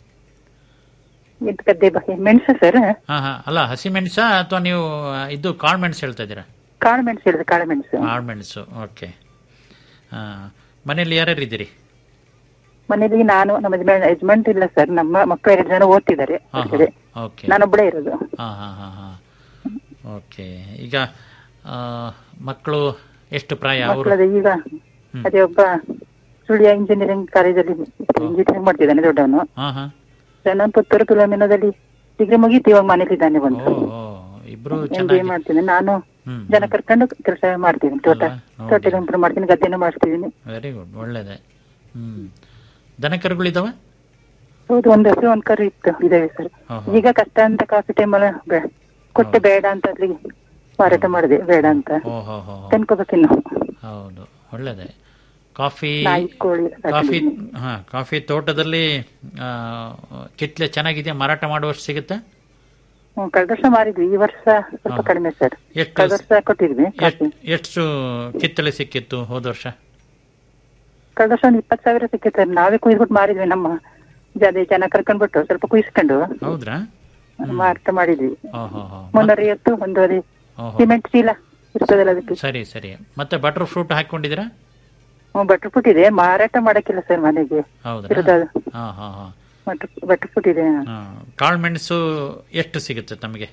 S10: ಎಂಟು ಗದ್ದೆ ಬ- ಮೆಣಸು ಸರ್
S6: ಹಾ ಹಾ ಅಲ್ಲ ಹಸಿ ಮೆಣಸ ಅಥವಾ ನೀವು ಆ, ಇದು ಕಾಳು ಮೆಣಸು ಹೇಳ್ತಾ ಇದ್ದೀರಾ
S10: ಕಾಳು ಮೆಣಸು ಹೇಳಿದ್ರೆ ಕಾಳು ಮೆಣಸು
S6: ಕಾಳು ಮೆಣಸು ಓಕೆ ಹಾ ಮನೇಲಿ ಯಾರ್ಯಾರು ಇದ್ದೀರಿ
S10: ಮನೇಲಿ ನಾನು ನಮ್ಮ ಯಜಮಾನ್- ಯಜಮಾನ್ರು ಇಲ್ಲ ಸರ್ ನಮ್ಮ ಮಕ್ಕಳು ಎರಡು ಜನ ಓದ್ತಿದ್ದಾರೆ
S6: ಹಾ,
S10: ಹೊರಗಡೆ.
S6: ಹಾ, ಓಕೆ
S10: ನಾನೊಬ್ಬಳೇ ಇರೋದು
S6: ಹಾ ಹಾ ಹಾ ಹಾ ಓಕೆ ಈಗ ಆ, ಮಕ್ಕಳು ಎಷ್ಟು ಪ್ರಾಯ ಅವರು
S10: ಮಕ್ಕಳದ ಈಗ ಅದೇ ಒಬ್ಬ ಸುಳ್ಯ ಇಂಜಿನಿಯರಿಂಗ್ ಕಾಲೇಜಲ್ಲಿ ಇಂಜಿನಿಯರಿಂಗ್ ಮಾಡ್ತಿದ್ದಾನೆ ದೊಡ್ಡವನು
S6: ಹಾ ಹಾ
S10: ಸಣ್ಣ ಪುತ್ತೂರು ಫಿಲೋಮಿನದಲ್ಲಿ ಡಿಗ್ರಿ ಮುಗೀತು ಇವಾಗ ಮನೇಲಿದ್ದಾನೆ ಬಂದು
S6: ಓ ಇಬ್ರು
S10: ಎಂ ಬಿ
S6: ಚೆನ್ನಾಗಿ
S10: ಮಾಡ್ತಿದ್ದೇನೆ ನಾನು
S6: ಹ್ಮ್.
S10: ಜನ ಕರ್ಕೊಂಡು ಕೆಲಸ ಮಾಡ್ತೀನಿ ತೋಟ
S6: ನೋಡಿ.
S10: ತೋಟ ಇಂಪ್ರೂವ್ ಮಾಡ್ತೀನಿ ಗದ್ದೆನೂ ಮಾಡಿಸ್ತಿದ್ದೀನಿ
S6: ವೆರಿ ಗುಡ್ ಒಳ್ಳೇದೆ ಹ್ಮ್ ದನ ಕರುಗಳಿದಾವ
S10: ಹೌದು ಒಂದ್ ಹಸು ಒಂದ್ ಕರು ಇತ್ತು ಇದಾವೆ ಸರ್
S6: ಓಹೋ.
S10: ಈಗ ಕಷ್ಟ ಅಂತ ಕಾಫಿ ಟೈಮಲ್ಲ ಕೊಟ್ಟೆ ಬೇಡ ಅಂತ ಅಲ್ಲಿಗೆ ಮಾರಾಟ ಮಾಡಿದೆ ಬೇಡ ಅಂತ
S6: ಓಹೋ ಹೋ
S10: ತಂದ್ಕೋಬೇಕಿನ್ನು
S6: ಹೌದು ಒಳ್ಳೇದೆ ಕಾಫಿ
S10: ನಾಯಿ ಕೋಳಿ
S6: ಕಾಫಿ ಹಾ ಕಾಫಿ ತೋಟದಲ್ಲಿ ಆ, ಕಿತ್ಲೆ ಚೆನ್ನಾಗಿದೆಯಾ ಮಾರಾಟ ಮಾಡುವಷ್ಟು ಸಿಗುತ್ತೆ
S10: ಹ್ಮ್, ಕಳೆದ ವರ್ಷ ಮಾರಿದ್ವಿ ಈ ವರ್ಷ ಸ್ವಲ್ಪ
S6: ಹಾ.
S10: ಕಡಿಮೆ ಸರ್
S6: ಎಷ್ಟು
S10: ಕಳೆದ ವರ್ಷ ಕೊಟ್ಟಿದ್ವಿ ಕಾಫಿ
S6: ಎಷ್ಟ್- ಎಷ್ಟು ಕಿತ್ತಳೆ ಸಿಕ್ಕಿತ್ತು ಹೋದ ವರ್ಷ
S10: ಕಳೆದ ವರ್ಷ ಒಂದು ಇಪ್ಪತ್ತು ಸಾವಿರ ಸಿಕ್ಕಿತ್ತು ಸರ್ ನಾವೇ ಕುಯ್ದ್ಬಿಟ್ಟು ಮಾರಿದ್ವಿ ನಮ್ಮ ಅದೇ ಜನ ಕರ್ಕೊಂಡ್ಬಿಟ್ಟು ಸ್ವಲ್ಪ ಕುಯ್ಸ್ಕೊಂಡು
S6: ಹೌದ್ರಾ
S10: ಮಾರಾಟ ಮಾಡಿದ್ವಿ
S6: ಓಹೋ ಹೋ
S10: ಮುನ್ನೂರ ಐವತ್ತು ಒಂದೂವರೆ
S6: ಓಹೋ
S10: ಸಿಮೆಂಟ್ ಚೀಲ ಇರ್ತದಲ್ಲ ಅದಕ್ಕೆ
S6: ಸರಿ ಸರಿ ಮತ್ತೆ ಬಟರ್ ಫ್ರೂಟ್ ಹಾಕೊಂಡಿದ್ದೀರಾ
S10: ಹ್ಮ್ ಬಟ್ರ್ ಫುಟ್ ಇದೆ ಮಾರಾಟ ಮಾಡಕ್ಕಿಲ್ಲ ಸರ್ ಮನೆಗೆ
S6: ಹೌದಾ
S10: ಇರೋದು
S6: ಹಾ ಹಾ ಹಾ
S10: ಬಟ್ರ್ ಬಟ್ರ್ ಫುಟ್ ಇದೆ
S6: ಹಾ ಕಾಳು ಮೆಣಸು ಎಷ್ಟು ಸಿಗುತ್ತೆ ತಮಗೆ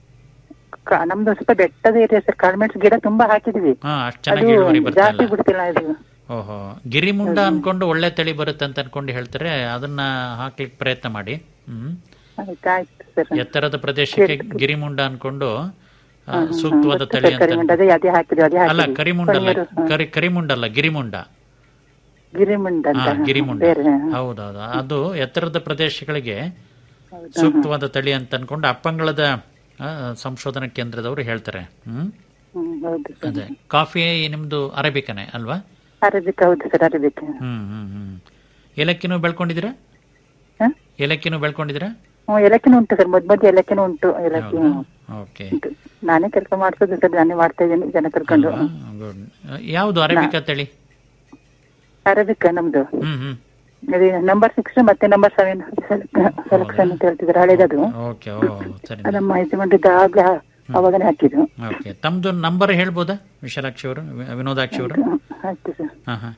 S10: ಕ- ನಮ್ದು ಸ್ವಲ್ಪ ಬೆಟ್ಟದ ಏರಿಯಾ ಸರ್ ಕಾಳ್ಮೆಣ್ಸು ಗಿಡ ತುಂಬಾ ಹಾಕಿದ್ವಿ
S6: ಹಾ ಅಷ್ಟು
S10: ಅದು
S6: ಚೆನ್ನಾಗಿ ಇಳುವರಿ ಬರ್ತಾ
S10: ಜಾಸ್ತಿ
S6: ಇಲ್ಲ
S10: ಬಿಡ್ತಿಲ್ಲ ಇದು
S6: ಓಹೋ ಗಿರಿಮುಂಡ ಅನ್ಕೊಂಡು ಒಳ್ಳೆ ತಳಿ ಬರುತ್ತೆ ಅಂತ ಅನ್ಕೊಂಡು ಹೇಳ್ತಾರೆ ಅದನ್ನ ಹಾಕ್ಲಿಕ್ಕೆ ಪ್ರಯತ್ನ ಮಾಡಿ ಹ್ಮ್
S10: ಆಯ್ತು ಆಯ್ತು ಸರ್
S6: ಎತ್ತರದ ಪ್ರದೇಶಕ್ಕೆ ಗಿರಿಮುಂಡ ಅನ್ಕೊಂಡು ಆ, ಸೂಕ್ತವಾದ ತಳಿ ಅಂತ
S10: ಕರಿಮಂಡ ಅದೇ ಅದೇ ಹಾಕಿದ್ವಿ ಅದೇ
S6: ಅಲ್ಲ
S10: ಹಾಕಿದ್ವಿ
S6: ಕರಿಮುಂಡ ಅಲ್ಲ
S10: ಪನ್ನೀರು, ಹಾ.
S6: ಕರಿ ಕರಿಮುಂಡ ಅಲ್ಲ ಗಿರಿಮುಂಡ
S10: ಗಿರಿಮುಂಡ
S6: ಹಾ
S10: ಅಂತ
S6: ಗಿರಿಮುಂಡ
S10: ಬೇರೆ ಹಾ.
S6: ಹೌದೌದು ಅದು ಎತ್ತರದ ಪ್ರದೇಶಗಳಿಗೆ ಸೂಕ್ತವಾದ ತಳಿ ಅಂತ ಅನ್ಕೊಂಡು ಅಪ್ಪಂಗಳದ ಆ, ಸಂಶೋಧನಾ ಕೇಂದ್ರದವರು ಹೇಳ್ತಾರೆ ಹ್ಮ್
S10: ಹ್ಮ್ ಹೌದು ಸರ್
S6: ಅದೇ ಕಾಫಿ ನಿಮ್ದು ಅರೇಬಿಕನೇ ಅಲ್ವಾ
S10: ಅರೇಬಿಕ್ ಹೌದು ಸರ್ ಅರೇಬಿಕ್
S6: ಹ್ಮ್ ಹ್ಮ್ ಹ್ಮ್ ಏಲಕ್ಕಿನೂ ಬೆಳ್ಕೊಂಡಿದ್ದೀರಾ
S10: ಹಾ?
S6: ಏಲಕ್ಕಿನೂ ಬೆಳ್ಕೊಂಡಿದ್ದೀರಾ
S10: ಹ್ಮ್ ಏಲಕ್ಕಿನೂ ಉಂಟು ಸರ್ ಮಧ್ಯ ಮಧ್ಯ ಏಲಕ್ಕಿನೂ ಉಂಟು ಏಲಕ್ಕಿ ಹ್ಮ್.
S6: ಓಕೆ
S10: ಉಂಟು. ನಾನೇ ಕೆಲಸ ಮಾಡ್ಸೋದು ಸರ್ ನಾನೇ ಮಾಡ್ತಾ ಇದ್ದೀನಿ ಜನ ಕರ್ಕೊಂಡು
S6: ಗುಡ್ ಯಾವುದು ಅರೇಬಿಕಾ ತಳಿ
S10: ಅರೇಬಿಕ್ ನಮ್ದು
S6: ಹ್ಮ್ ಹ್ಮ್
S10: ಅದೇ ನಂಬರ್ ಸಿಕ್ಸ್ ಮತ್ತೆ ನಂಬರ್ ಸೆವೆನ್ ಸೆಲೆಕ್ಷನ್ ಅಂತ ಹೇಳ್ತಿದ್ದಾರೆ ಹಳೇದದು
S6: ಓಕೆ ಓ ಸರಿ
S10: ಅದು ನಮ್ಮ ಯಜಮಾನ್ರಿದ್ದ ಆಗ್ಲೇ ಅವಾಗನೇ ಹಾಕಿದ್ದು
S6: ಓಕೆ ತಮ್ದು ನಂಬರ್ ಹೇಳ್ಬೋದಾ ವಿಶಾಲಾಕ್ಷಿ ಅವರು ವಿ- ವಿನೋದಾಕ್ಷಿ ಅವರು
S10: ಆಯ್ತು ಸರ್
S6: ಹಾ ಹಾ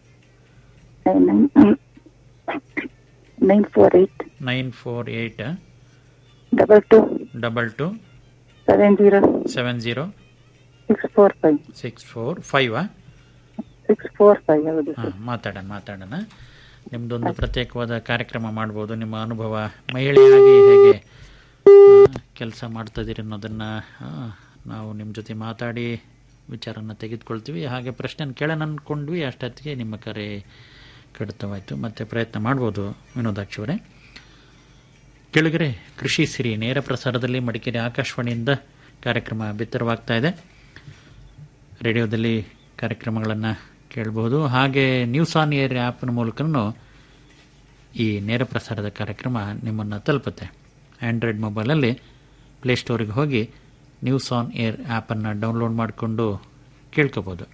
S10: nine four eight
S6: nine four eight
S10: double two
S6: double two
S10: seven zero
S6: seven zero
S10: six four five
S6: six four five
S10: six four five ಹೌದು
S6: ಹಾಂ ಮಾತಾಡೋಣ ಮಾತಾಡೋಣ ನಿಮ್ದೊಂದು ಪ್ರತ್ಯೇಕವಾದ ಕಾರ್ಯಕ್ರಮ ಮಾಡ್ಬೋದು ನಿಮ್ಮ ಅನುಭವ ಮಹಿಳೆಯಾಗಿ ಹೇಗೆ ಕೆಲಸ ಮಾಡ್ತದಿರಿ ಅನ್ನೋದನ್ನು ನಾವು ನಿಮ್ಮ ಜೊತೆ ಮಾತಾಡಿ ವಿಚಾರನ ತೆಗೆದುಕೊಳ್ತೀವಿ ಹಾಗೆ ಪ್ರಶ್ನೆ ಕೇಳೋಣ ಅಂದ್ಕೊಂಡ್ವಿ ಅಷ್ಟೊತ್ತಿಗೆ ನಿಮ್ಮ ಕರೆ ಕಡಿತವಾಯಿತು ಮತ್ತೆ ಪ್ರಯತ್ನ ಮಾಡ್ಬೋದು ವಿನೋದಾಕ್ಷಿ ಅವರೇ ಕೆಳಗರೆ ಕೃಷಿ ಸಿರಿ ನೇರ ಪ್ರಸಾರದಲ್ಲಿ ಮಡಿಕೇರಿ ಆಕಾಶವಾಣಿಯಿಂದ ಕಾರ್ಯಕ್ರಮ ಬಿತ್ತರವಾಗ್ತಾ ಇದೆ ರೇಡಿಯೋದಲ್ಲಿ ಕಾರ್ಯಕ್ರಮಗಳನ್ನು ಕೇಳಬಹುದು ಹಾಗೆ ನ್ಯೂಸ್ ಆನ್ ಏರ್ ಆ್ಯಪ್ನ ಮೂಲಕನೂ ಈ ನೇರ ಪ್ರಸಾರದ ಕಾರ್ಯಕ್ರಮ ನಿಮ್ಮನ್ನು ತಲುಪುತ್ತೆ ಆ್ಯಂಡ್ರಾಯ್ಡ್ ಮೊಬೈಲಲ್ಲಿ ಪ್ಲೇಸ್ಟೋರಿಗೆ ಹೋಗಿ ನ್ಯೂಸ್ ಆನ್ ಏರ್ ಆ್ಯಪನ್ನು ಡೌನ್ಲೋಡ್ ಮಾಡಿಕೊಂಡು ಕೇಳ್ಕೋಬೋದು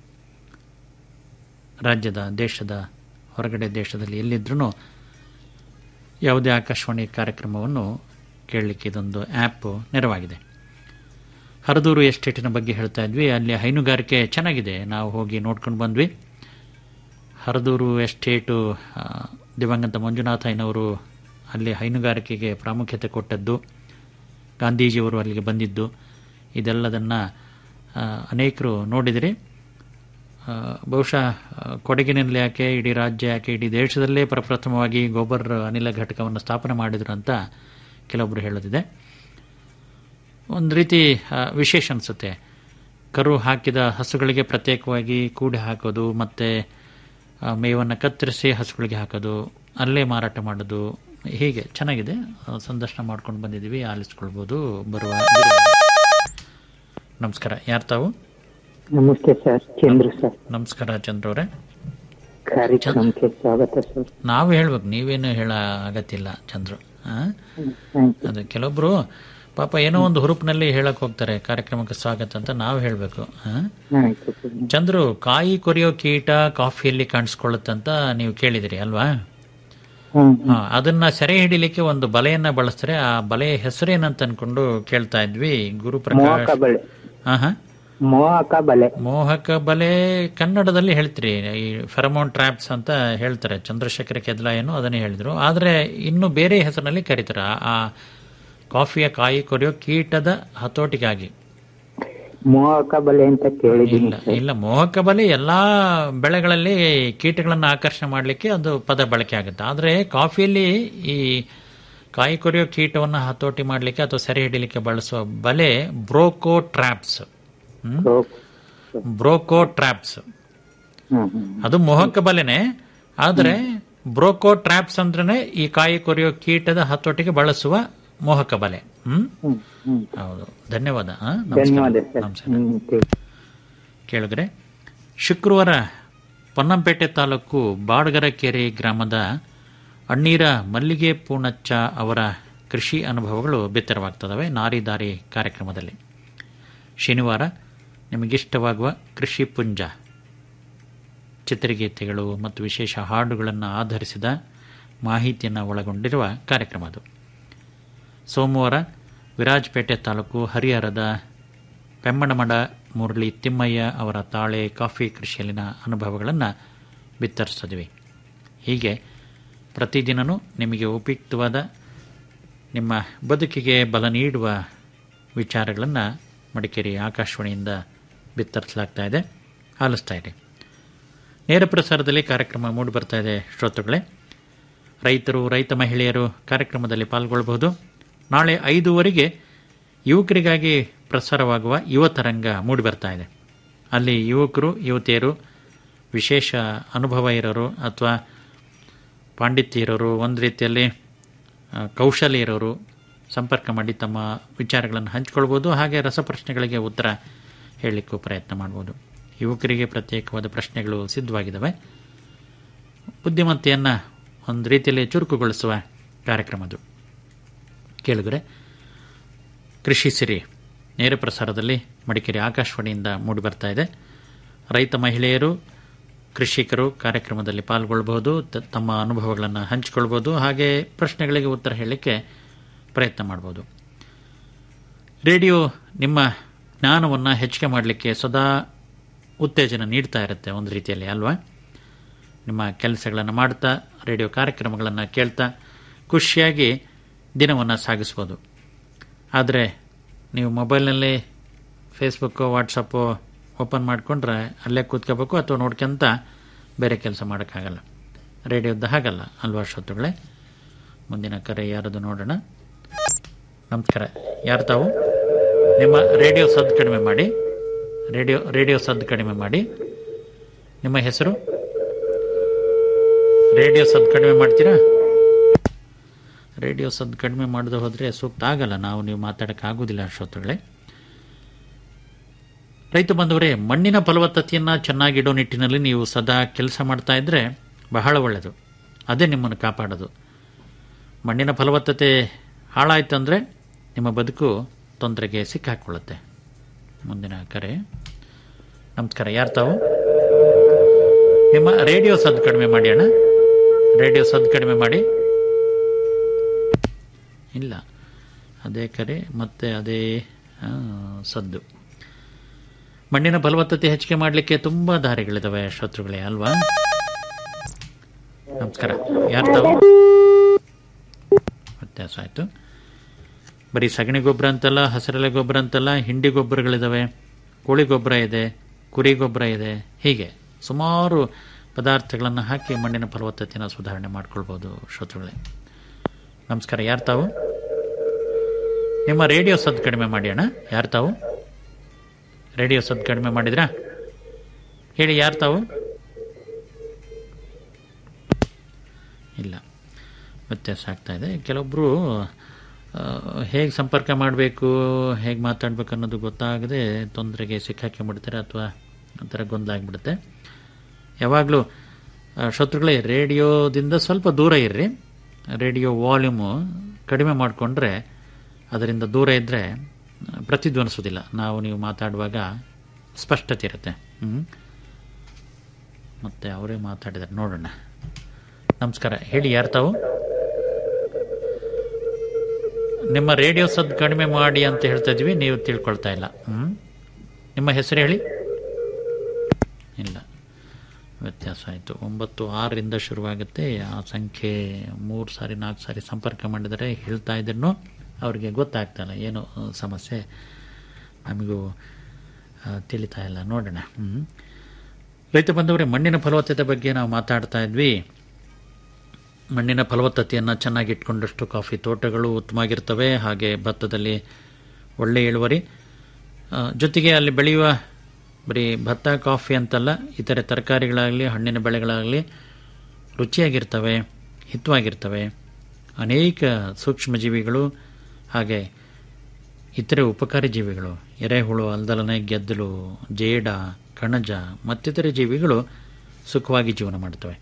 S6: ರಾಜ್ಯದ ದೇಶದ ಹೊರಗಡೆ ದೇಶದಲ್ಲಿ ಎಲ್ಲಿದ್ರೂ ಯಾವುದೇ ಆಕಾಶವಾಣಿ ಕಾರ್ಯಕ್ರಮವನ್ನು ಕೇಳಲಿಕ್ಕೆ ಇದೊಂದು ಆ್ಯಪ್ ನೆರವಾಗಿದೆ ಹರದೂರು ಎಸ್ಟೇಟಿನ ಬಗ್ಗೆ ಹೇಳ್ತಾ ಇದ್ವಿ ಅಲ್ಲಿ ಹೈನುಗಾರಿಕೆ ಚೆನ್ನಾಗಿದೆ ನಾವು ಹೋಗಿ ನೋಡ್ಕೊಂಡು ಬಂದ್ವಿ ಹರದೂರು ಎಸ್ಟೇಟು ಆ, ದಿವಂಗತ ಮಂಜುನಾಥ ಐನವರು ಅಲ್ಲಿ ಹೈನುಗಾರಿಕೆಗೆ ಪ್ರಾಮುಖ್ಯತೆ ಕೊಟ್ಟದ್ದು ಗಾಂಧೀಜಿಯವರು ಅಲ್ಲಿಗೆ ಬಂದಿದ್ದು ಇದೆಲ್ಲದನ್ನು ಅನೇಕರು ನೋಡಿದರೆ ಆ, ಬಹುಶಃ ಆ, ಕೊಡಗಿನಲ್ಲಿ ಯಾಕೆ ಇಡೀ ರಾಜ್ಯ ಯಾಕೆ ಇಡೀ ದೇಶದಲ್ಲೇ ಪ್ರಪ್ರಥಮವಾಗಿ ಗೋಬರ್ ಅನಿಲ ಘಟಕವನ್ನು ಸ್ಥಾಪನೆ ಮಾಡಿದ್ರು ಅಂತ ಕೆಲವೊಬ್ಬರು ಹೇಳೋದಿದೆ ಒಂದು ರೀತಿ ಆ, ವಿಶೇಷ ಅನಿಸುತ್ತೆ ಕರು ಹಾಕಿದ ಹಸುಗಳಿಗೆ ಪ್ರತ್ಯೇಕವಾಗಿ ಕೂಡಿ ಹಾಕೋದು ಮತ್ತು ಮೇವನ್ನು ಕತ್ತರಿಸಿ ಹಸುಗಳಿಗೆ ಹಾಕೋದು ಅಲ್ಲೇ ಮಾರಾಟ ಮಾಡೋದು ಹೀಗೆ ಚೆನ್ನಾಗಿದೆ ಆ, ಸಂದರ್ಶನ ಮಾಡ್ಕೊಂಡು ಬಂದಿದ್ದೀವಿ ಆಲಿಸ್ಕೊಳ್ಬೋದು ಬರುವ ನಮಸ್ಕಾರ ಯಾರು ತಾವು
S8: ನಮಸ್ತೆ ಸರ್ ಚಂದ್ರು ಸರ್
S6: ನಮಸ್ಕಾರ ಚಂದ್ರ ಅವರೇ
S8: ಕಾರ್ಯಕ್ರಮಕ್ಕೆ ಸ್ವಾಗತ ಸರ್
S6: ನಾವು ಹೇಳ್ಬೇಕು ನೀವೇನು ಹೇಳ ಅಗತ್ಯ ಇಲ್ಲ ಚಂದ್ರು ಆ?
S8: ಥ್ಯಾಂಕ್
S6: ಅದು ಕೆಲವೊಬ್ರು ಪಾಪ ಏನೋ ಒಂದು ಹುರುಪಿನಲ್ಲಿ ಹೇಳಕ್ ಹೋಗ್ತಾರೆ ಕಾರ್ಯಕ್ರಮಕ್ಕೆ ಸ್ವಾಗತ ಅಂತ ನಾವು ಹೇಳ್ಬೇಕು ಆ?
S8: ಆಯ್ತು ಸರ್
S6: ಚಂದ್ರು ಕಾಯಿ ಕೊರಿಯೋ ಕೀಟ ಕಾಫಿಯಲ್ಲಿ ಕಾಣಿಸ್ಕೊಳ್ಳುತ್ತಂತ ನೀವು ಕೇಳಿದಿರಿ ಅಲ್ವಾ
S8: ಹ್ಮ್
S6: ಹಾ, ಅದನ್ನ ಸೆರೆ ಹಿಡಿಲಿಕ್ಕೆ ಒಂದು ಬಲೆಯನ್ನ ಬಳಸ್ತಾರೆ ಆ ಬಲೆಯ ಹೆಸರೇನಂತ ಅನ್ಕೊಂಡು ಕೇಳ್ತಾ ಇದ್ವಿ
S8: ಮೋಹಕ
S6: ಗುರುಪ್ರಕಾಶ್
S8: ಬಲೆ
S6: ಹಾ ಹಾ
S8: ಮೋಹಕ ಬಲೆ
S6: ಮೋಹಕ ಬಲೆ ಕನ್ನಡದಲ್ಲಿ ಹೇಳ್ತೀರಿ ಈ ಫೆರಮೋನ್ ಟ್ರಾಪ್ಸ್ ಅಂತ ಹೇಳ್ತಾರೆ ಚಂದ್ರಶೇಖರ ಕೆದ್ಲಾಯನು ಅದನ್ನೇ ಹೇಳಿದ್ರು ಆದ್ರೆ ಇನ್ನು ಬೇರೆ ಹೆಸರಿನಲ್ಲಿ ಕರೀತಾರೆ ಆ- ಆ ಕಾಫಿಯ ಕಾಯಿ ಕೊರೆಯೋ ಕೀಟದ ಹತೋಟಿಗಾಗಿ
S8: ಮೋಹಕ ಬಲೆ ಅಂತ ಕೇಳಿದ್ದೀನಿ
S6: ಇಲ್ಲ ಇಲ್ಲ ಮೋಹಕ ಬಲೆ ಎಲ್ಲಾ ಬೆಳೆಗಳಲ್ಲಿ ಕೀಟಗಳನ್ನು ಆಕರ್ಷಣೆ ಮಾಡಲಿಕ್ಕೆ ಅದು ಪದ ಬಳಕೆ ಆಗುತ್ತೆ ಆದ್ರೆ ಕಾಫಿಯಲ್ಲಿ ಈ ಕಾಯಿ ಕೊರೆಯೋ ಕೀಟವನ್ನು ಹತೋಟಿ ಮಾಡಲಿಕ್ಕೆ ಅಥವಾ ಸೆರೆ ಹಿಡಿಲಿಕ್ಕೆ ಬಳಸುವ ಬಲೆ ಬ್ರೋಕೋ ಟ್ರಾಪ್ಸ್ ಬ್ರೋಕೋ ಟ್ರಾಪ್ಸ್
S8: ಹ್ಮ್ ಹ್ಮ್
S6: ಅದು ಮೋಹಕ ಬಲೆನೆ ಆದ್ರೆ ಬ್ರೋಕೋ ಟ್ರಾಪ್ಸ್ ಅಂದ್ರೆ ಈ ಕಾಯಿ ಕೊರೆಯೋ ಕೀಟದ ಹತೋಟಿಗೆ ಬಳಸುವ ಮೋಹಕ ಬಲೆ ಹ್ಮ್
S8: ಹ್ಮ್ ಹ್ಮ್
S6: ಹೌದು ಧನ್ಯವಾದ ಆ? ನಮಸ್ಕಾರ.
S8: ಧನ್ಯವಾದ ಸರ್
S6: ನಮಸ್ಕಾರ
S8: ಹ್ಮ್ ಠೀಕ್.
S6: ಕೇಳಿದ್ರೆ ಶುಕ್ರವಾರ ಪೊನ್ನಂಪೇಟೆ ತಾಲೂಕು ಬಾಡಗರಕೆರೆ ಗ್ರಾಮದ ಅಣ್ಣೀರ ಮಲ್ಲಿಗೆ ಪೂಣಚ್ಚ ಅವರ ಕೃಷಿ ಅನುಭವಗಳು ಬಿತ್ತರವಾಗ್ತದವೆ ನಾರಿ ದಾರಿ ಕಾರ್ಯಕ್ರಮದಲ್ಲಿ ಶನಿವಾರ ನಿಮಗಿಷ್ಟವಾಗುವ ಕೃಷಿ ಪುಂಜ ಚಿತ್ರಗೀತೆಗಳು ಮತ್ತು ವಿಶೇಷ ಹಾಡುಗಳನ್ನು ಆಧರಿಸಿದ ಮಾಹಿತಿಯನ್ನು ಒಳಗೊಂಡಿರುವ ಕಾರ್ಯಕ್ರಮ ಅದು ಸೋಮವಾರ ವಿರಾಜಪೇಟೆ ತಾಲೂಕು ಹರಿಹರದ ಪೆಮ್ಮಣಮಡ ಮುರಳಿ ತಿಮ್ಮಯ್ಯ ಅವರ ತಾಳೆ ಕಾಫಿ ಕೃಷಿಯಲ್ಲಿನ ಅನುಭವಗಳನ್ನು ಬಿತ್ತರಿಸಿದ್ವಿ ಹೀಗೆ ಪ್ರತಿದಿನವೂ ನಿಮಗೆ ಉಪಯುಕ್ತವಾದ ನಿಮ್ಮ ಬದುಕಿಗೆ ಬಲ ನೀಡುವ ವಿಚಾರಗಳನ್ನು ಮಡಿಕೇರಿ ಆಕಾಶವಾಣಿಯಿಂದ ಬಿತ್ತರಿಸಲಾಗ್ತಾ ಇದೆ ಆಲಿಸ್ತಾ ಇದೆ ನೇರ ಪ್ರಸಾರದಲ್ಲಿ ಕಾರ್ಯಕ್ರಮ ಮೂಡಿ ಬರ್ತಾ ಇದೆ ಶ್ರೋತೃಗಳೇ ರೈತರು ರೈತ ಮಹಿಳೆಯರು ಕಾರ್ಯಕ್ರಮದಲ್ಲಿ ಪಾಲ್ಗೊಳ್ಳಬಹುದು ನಾಳೆ ಐದೂವರೆಗೆ ಯುವಕರಿಗಾಗಿ ಪ್ರಸಾರವಾಗುವ ಯುವತರಂಗ ಮೂಡಿ ಬರ್ತಾ ಇದೆ ಅಲ್ಲಿ ಯುವಕರು ಯುವತಿಯರು ವಿಶೇಷ ಅನುಭವ ಇರೋರು ಅಥವಾ ಪಾಂಡಿತ್ಯ ಇರೋರು ಒಂದು ರೀತಿಯಲ್ಲಿ ಆ, ಕೌಶಲ್ಯ ಇರೋರು ಸಂಪರ್ಕ ಮಾಡಿ ತಮ್ಮ ವಿಚಾರಗಳನ್ನು ಹಂಚಿಕೊಳ್ಬೋದು ಹಾಗೆ ರಸಪ್ರಶ್ನೆಗಳಿಗೆ ಉತ್ತರ ಹೇಳಲಿಕ್ಕೂ ಪ್ರಯತ್ನ ಮಾಡ್ಬೋದು ಯುವಕರಿಗೆ ಪ್ರತ್ಯೇಕವಾದ ಪ್ರಶ್ನೆಗಳು ಸಿದ್ಧವಾಗಿದ್ದಾವೆ ಬುದ್ಧಿಮತ್ತೆಯನ್ನು ಒಂದು ರೀತಿಯಲ್ಲಿ ಚುರುಕುಗೊಳಿಸುವ ಕಾರ್ಯಕ್ರಮದು ಕೇಳಿದರೆ ಕೃಷಿ ಸಿರಿ ನೇರ ಪ್ರಸಾರದಲ್ಲಿ ಮಡಿಕೇರಿ ಆಕಾಶವಾಣಿಯಿಂದ ಮೂಡಿಬರ್ತಾ ಇದೆ ರೈತ ಮಹಿಳೆಯರು ಕೃಷಿಕರು ಕಾರ್ಯಕ್ರಮದಲ್ಲಿ ಪಾಲ್ಗೊಳ್ಬಹುದು ತ- ತಮ್ಮ ಅನುಭವಗಳನ್ನು ಹಂಚಿಕೊಳ್ಬೋದು ಹಾಗೆ ಪ್ರಶ್ನೆಗಳಿಗೆ ಉತ್ತರ ಹೇಳಲಿಕ್ಕೆ ಪ್ರಯತ್ನ ಮಾಡ್ಬೋದು ರೇಡಿಯೋ ನಿಮ್ಮ ಜ್ಞಾನವನ್ನು ಹೆಚ್ಚಿಗೆ ಮಾಡಲಿಕ್ಕೆ ಸದಾ ಉತ್ತೇಜನ ನೀಡ್ತಾ ಇರುತ್ತೆ ಒಂದು ರೀತಿಯಲ್ಲಿ ಅಲ್ವಾ ನಿಮ್ಮ ಕೆಲಸಗಳನ್ನು ಮಾಡ್ತಾ ರೇಡಿಯೋ ಕಾರ್ಯಕ್ರಮಗಳನ್ನು ಕೇಳ್ತಾ ಖುಷಿಯಾಗಿ ದಿನವನ್ನು ಸಾಗಿಸ್ಬೋದು ಆದರೆ ನೀವು ಮೊಬೈಲ್ನಲ್ಲಿ ಫೇಸ್ಬುಕ್ಕು ವಾಟ್ಸಪ್ಪು ಓಪನ್ ಮಾಡಿಕೊಂಡ್ರೆ ಅಲ್ಲೇ ಕೂತ್ಕೋಬೇಕು ಅಥವಾ ನೋಡ್ಕೊಂತ ಬೇರೆ ಕೆಲಸ ಮಾಡೋಕ್ಕಾಗಲ್ಲ ರೇಡಿಯೋದ ಹಾಗಲ್ಲ ಅಲ್ವಾ ಶ್ರೋತೃಗಳೇ ಮುಂದಿನ ಕರೆ ಯಾರದು ನೋಡೋಣ ನಮಸ್ಕಾರ ಯಾರು ತಾವು ನಿಮ್ಮ ರೇಡಿಯೋ ಸದ್ದು ಕಡಿಮೆ ಮಾಡಿ ರೇಡಿಯೋ ರೇಡಿಯೋ ಸದ್ದು ಕಡಿಮೆ ಮಾಡಿ ನಿಮ್ಮ ಹೆಸರು ರೇಡಿಯೋ ಸದ್ದು ಕಡಿಮೆ ಮಾಡ್ತೀರಾ ರೇಡಿಯೋ ಸದ್ದು ಕಡಿಮೆ ಮಾಡದೆ ಹೋದರೆ ಸೂಕ್ತ ಆಗಲ್ಲ ನಾವು ನೀವು ಮಾತಾಡೋಕ್ಕೆ ಆಗೋದಿಲ್ಲ ಶ್ರೋತೃಗಳೇ ರೈತ ಬಂದವರೇ ಮಣ್ಣಿನ ಫಲವತ್ತತೆಯನ್ನು ಚೆನ್ನಾಗಿಡೋ ನಿಟ್ಟಿನಲ್ಲಿ ನೀವು ಸದಾ ಕೆಲಸ ಮಾಡ್ತಾ ಇದ್ದರೆ ಬಹಳ ಒಳ್ಳೆಯದು ಅದೇ ನಿಮ್ಮನ್ನು ಕಾಪಾಡೋದು ಮಣ್ಣಿನ ಫಲವತ್ತತೆ ಹಾಳಾಯ್ತಂದರೆ ನಿಮ್ಮ ಬದುಕು ತೊಂದರೆಗೆ ಸಿಕ್ಕಾಕೊಳ್ಳುತ್ತೆ ಮುಂದಿನ ಕರೆ ನಮಸ್ಕಾರ ಯಾರು ತಾವು ನಿಮ್ಮ ರೇಡಿಯೋ ಸದ್ದು ಕಡಿಮೆ ಮಾಡಿ ಅಣ್ಣ ರೇಡಿಯೋ ಸದ್ದು ಕಡಿಮೆ ಮಾಡಿ ಇಲ್ಲ ಅದೇ ಕರೆ ಮತ್ತೆ ಅದೇ ಆ, ಸದ್ದು ಮಣ್ಣಿನ ಫಲವತ್ತತೆ ಹೆಚ್ಚಿಗೆ ಮಾಡಲಿಕ್ಕೆ ತುಂಬ ದಾರಿಗಳಿದಾವೆ ಶ್ರೋತೃಗಳೇ ಅಲ್ವಾ ನಮಸ್ಕಾರ ಯಾರು ತಾವು ವ್ಯತ್ಯಾಸ ಆಯಿತು ಬರೀ ಸಗಣಿ ಗೊಬ್ಬರ ಅಂತಲ್ಲ ಹಸಿರೆಲೆ ಗೊಬ್ಬರ ಅಂತಲ್ಲ ಹಿಂಡಿ ಗೊಬ್ಬರಗಳಿದಾವೆ ಕೋಳಿ ಗೊಬ್ಬರ ಇದೆ ಕುರಿ ಗೊಬ್ಬರ ಇದೆ ಹೀಗೆ ಸುಮಾರು ಪದಾರ್ಥಗಳನ್ನು ಹಾಕಿ ಮಣ್ಣಿನ ಫಲವತ್ತತೆಯನ್ನು ಸುಧಾರಣೆ ಮಾಡ್ಕೊಳ್ಬೋದು ಶ್ರೋತೃಗಳೇ ನಮಸ್ಕಾರ ಯಾರು ತಾವು ನಿಮ್ಮ ರೇಡಿಯೋ ಸದ್ ಕಡಿಮೆ ಮಾಡಿ ಅಣ್ಣ ಯಾರು ತಾವು ರೇಡಿಯೋ ಸದ್ ಕಡಿಮೆ ಮಾಡಿದ್ರಾ ಹೇಳಿ ಯಾರು ತಾವು ಇಲ್ಲ ವ್ಯತ್ಯಾಸ ಆಗ್ತಾ ಇದೆ ಕೆಲವೊಬ್ಬರು ಹೇಗೆ ಸಂಪರ್ಕ ಮಾಡಬೇಕು ಹೇಗೆ ಮಾತಾಡಬೇಕು ಅನ್ನೋದು ಗೊತ್ತಾಗದೆ ತೊಂದರೆಗೆ ಸಿಕ್ಕಾಕೊಂಡ್ಬಿಡ್ತಾರೆ ಅಥವಾ ಒಂಥರ ಗೊಂದಲ ಆಗಿಬಿಡುತ್ತೆ ಯಾವಾಗಲೂ ಶತ್ರುಗಳೇ ರೇಡಿಯೋದಿಂದ ಸ್ವಲ್ಪ ದೂರ ಇರ್ರಿ ರೇಡಿಯೋ ವಾಲ್ಯೂಮು ಕಡಿಮೆ ಮಾಡಿಕೊಂಡ್ರೆ ಅದರಿಂದ ದೂರ ಇದ್ದರೆ ಪ್ರತಿಧ್ವನಿಸೋದಿಲ್ಲ ನಾವು ನೀವು ಮಾತಾಡುವಾಗ ಸ್ಪಷ್ಟತೆ ಇರುತ್ತೆ ಹ್ಞೂ ಮತ್ತೆ ಅವರೇ ಮಾತಾಡಿದ್ದಾರೆ ನೋಡೋಣ ನಮಸ್ಕಾರ ಹೇಳಿ ಯಾರು ತಾವು ನಿಮ್ಮ ರೇಡಿಯೋ ಸದ್ ಕಡಿಮೆ ಮಾಡಿ ಅಂತ ಹೇಳ್ತಾ ಇದ್ವಿ ನೀವು ತಿಳ್ಕೊಳ್ತಾ ಇಲ್ಲ ಹ್ಞೂ ನಿಮ್ಮ ಹೆಸರು ಹೇಳಿ ಇಲ್ಲ ವ್ಯತ್ಯಾಸ ಆಯಿತು ಒಂಬತ್ತು ಆರರಿಂದ ಶುರುವಾಗುತ್ತೆ ಆ ಸಂಖ್ಯೆ ಮೂರು ಸಾರಿ ನಾಲ್ಕು ಸಾರಿ ಸಂಪರ್ಕ ಮಾಡಿದರೆ ಹೇಳ್ತಾ ಇದ್ರು ಅವರಿಗೆ ಗೊತ್ತಾಗ್ತಾಯಿಲ್ಲ ಏನು ಆ, ಸಮಸ್ಯೆ ನಮಗೂ ಆ, ತಿಳಿತಾ ಇಲ್ಲ ನೋಡೋಣ ಹ್ಞೂ ರೈತ ಬಂದವರೇ ಮಣ್ಣಿನ ಫಲವತ್ತತೆ ಬಗ್ಗೆ ನಾವು ಮಾತಾಡ್ತಾ ಇದ್ವಿ ಮಣ್ಣಿನ ಫಲವತ್ತತೆಯನ್ನು ಚೆನ್ನಾಗಿ ಇಟ್ಕೊಂಡಷ್ಟು ಕಾಫಿ ತೋಟಗಳು ಉತ್ತಮವಾಗಿರ್ತವೆ ಹಾಗೆ ಭತ್ತದಲ್ಲಿ ಒಳ್ಳೆಯ ಇಳುವರಿ ಆ, ಜೊತೆಗೆ ಅಲ್ಲಿ ಬೆಳೆಯುವ ಬರೀ ಭತ್ತ ಕಾಫಿ ಅಂತಲ್ಲ ಇತರೆ ತರಕಾರಿಗಳಾಗಲಿ ಹಣ್ಣಿನ ಬೆಳೆಗಳಾಗಲಿ ರುಚಿಯಾಗಿರ್ತವೆ ಹಿತವಾಗಿರ್ತವೆ ಅನೇಕ ಸೂಕ್ಷ್ಮಜೀವಿಗಳು ಹಾಗೆ ಇತರೆ ಉಪಕಾರಿ ಜೀವಿಗಳು ಎರೆಹುಳು ಅಲ್ದಲನೆ ಗೆದ್ದಲು ಜೇಡ ಕಣಜ ಮತ್ತಿತರೆ ಜೀವಿಗಳು ಸುಖವಾಗಿ ಜೀವನ ಮಾಡ್ತವೆ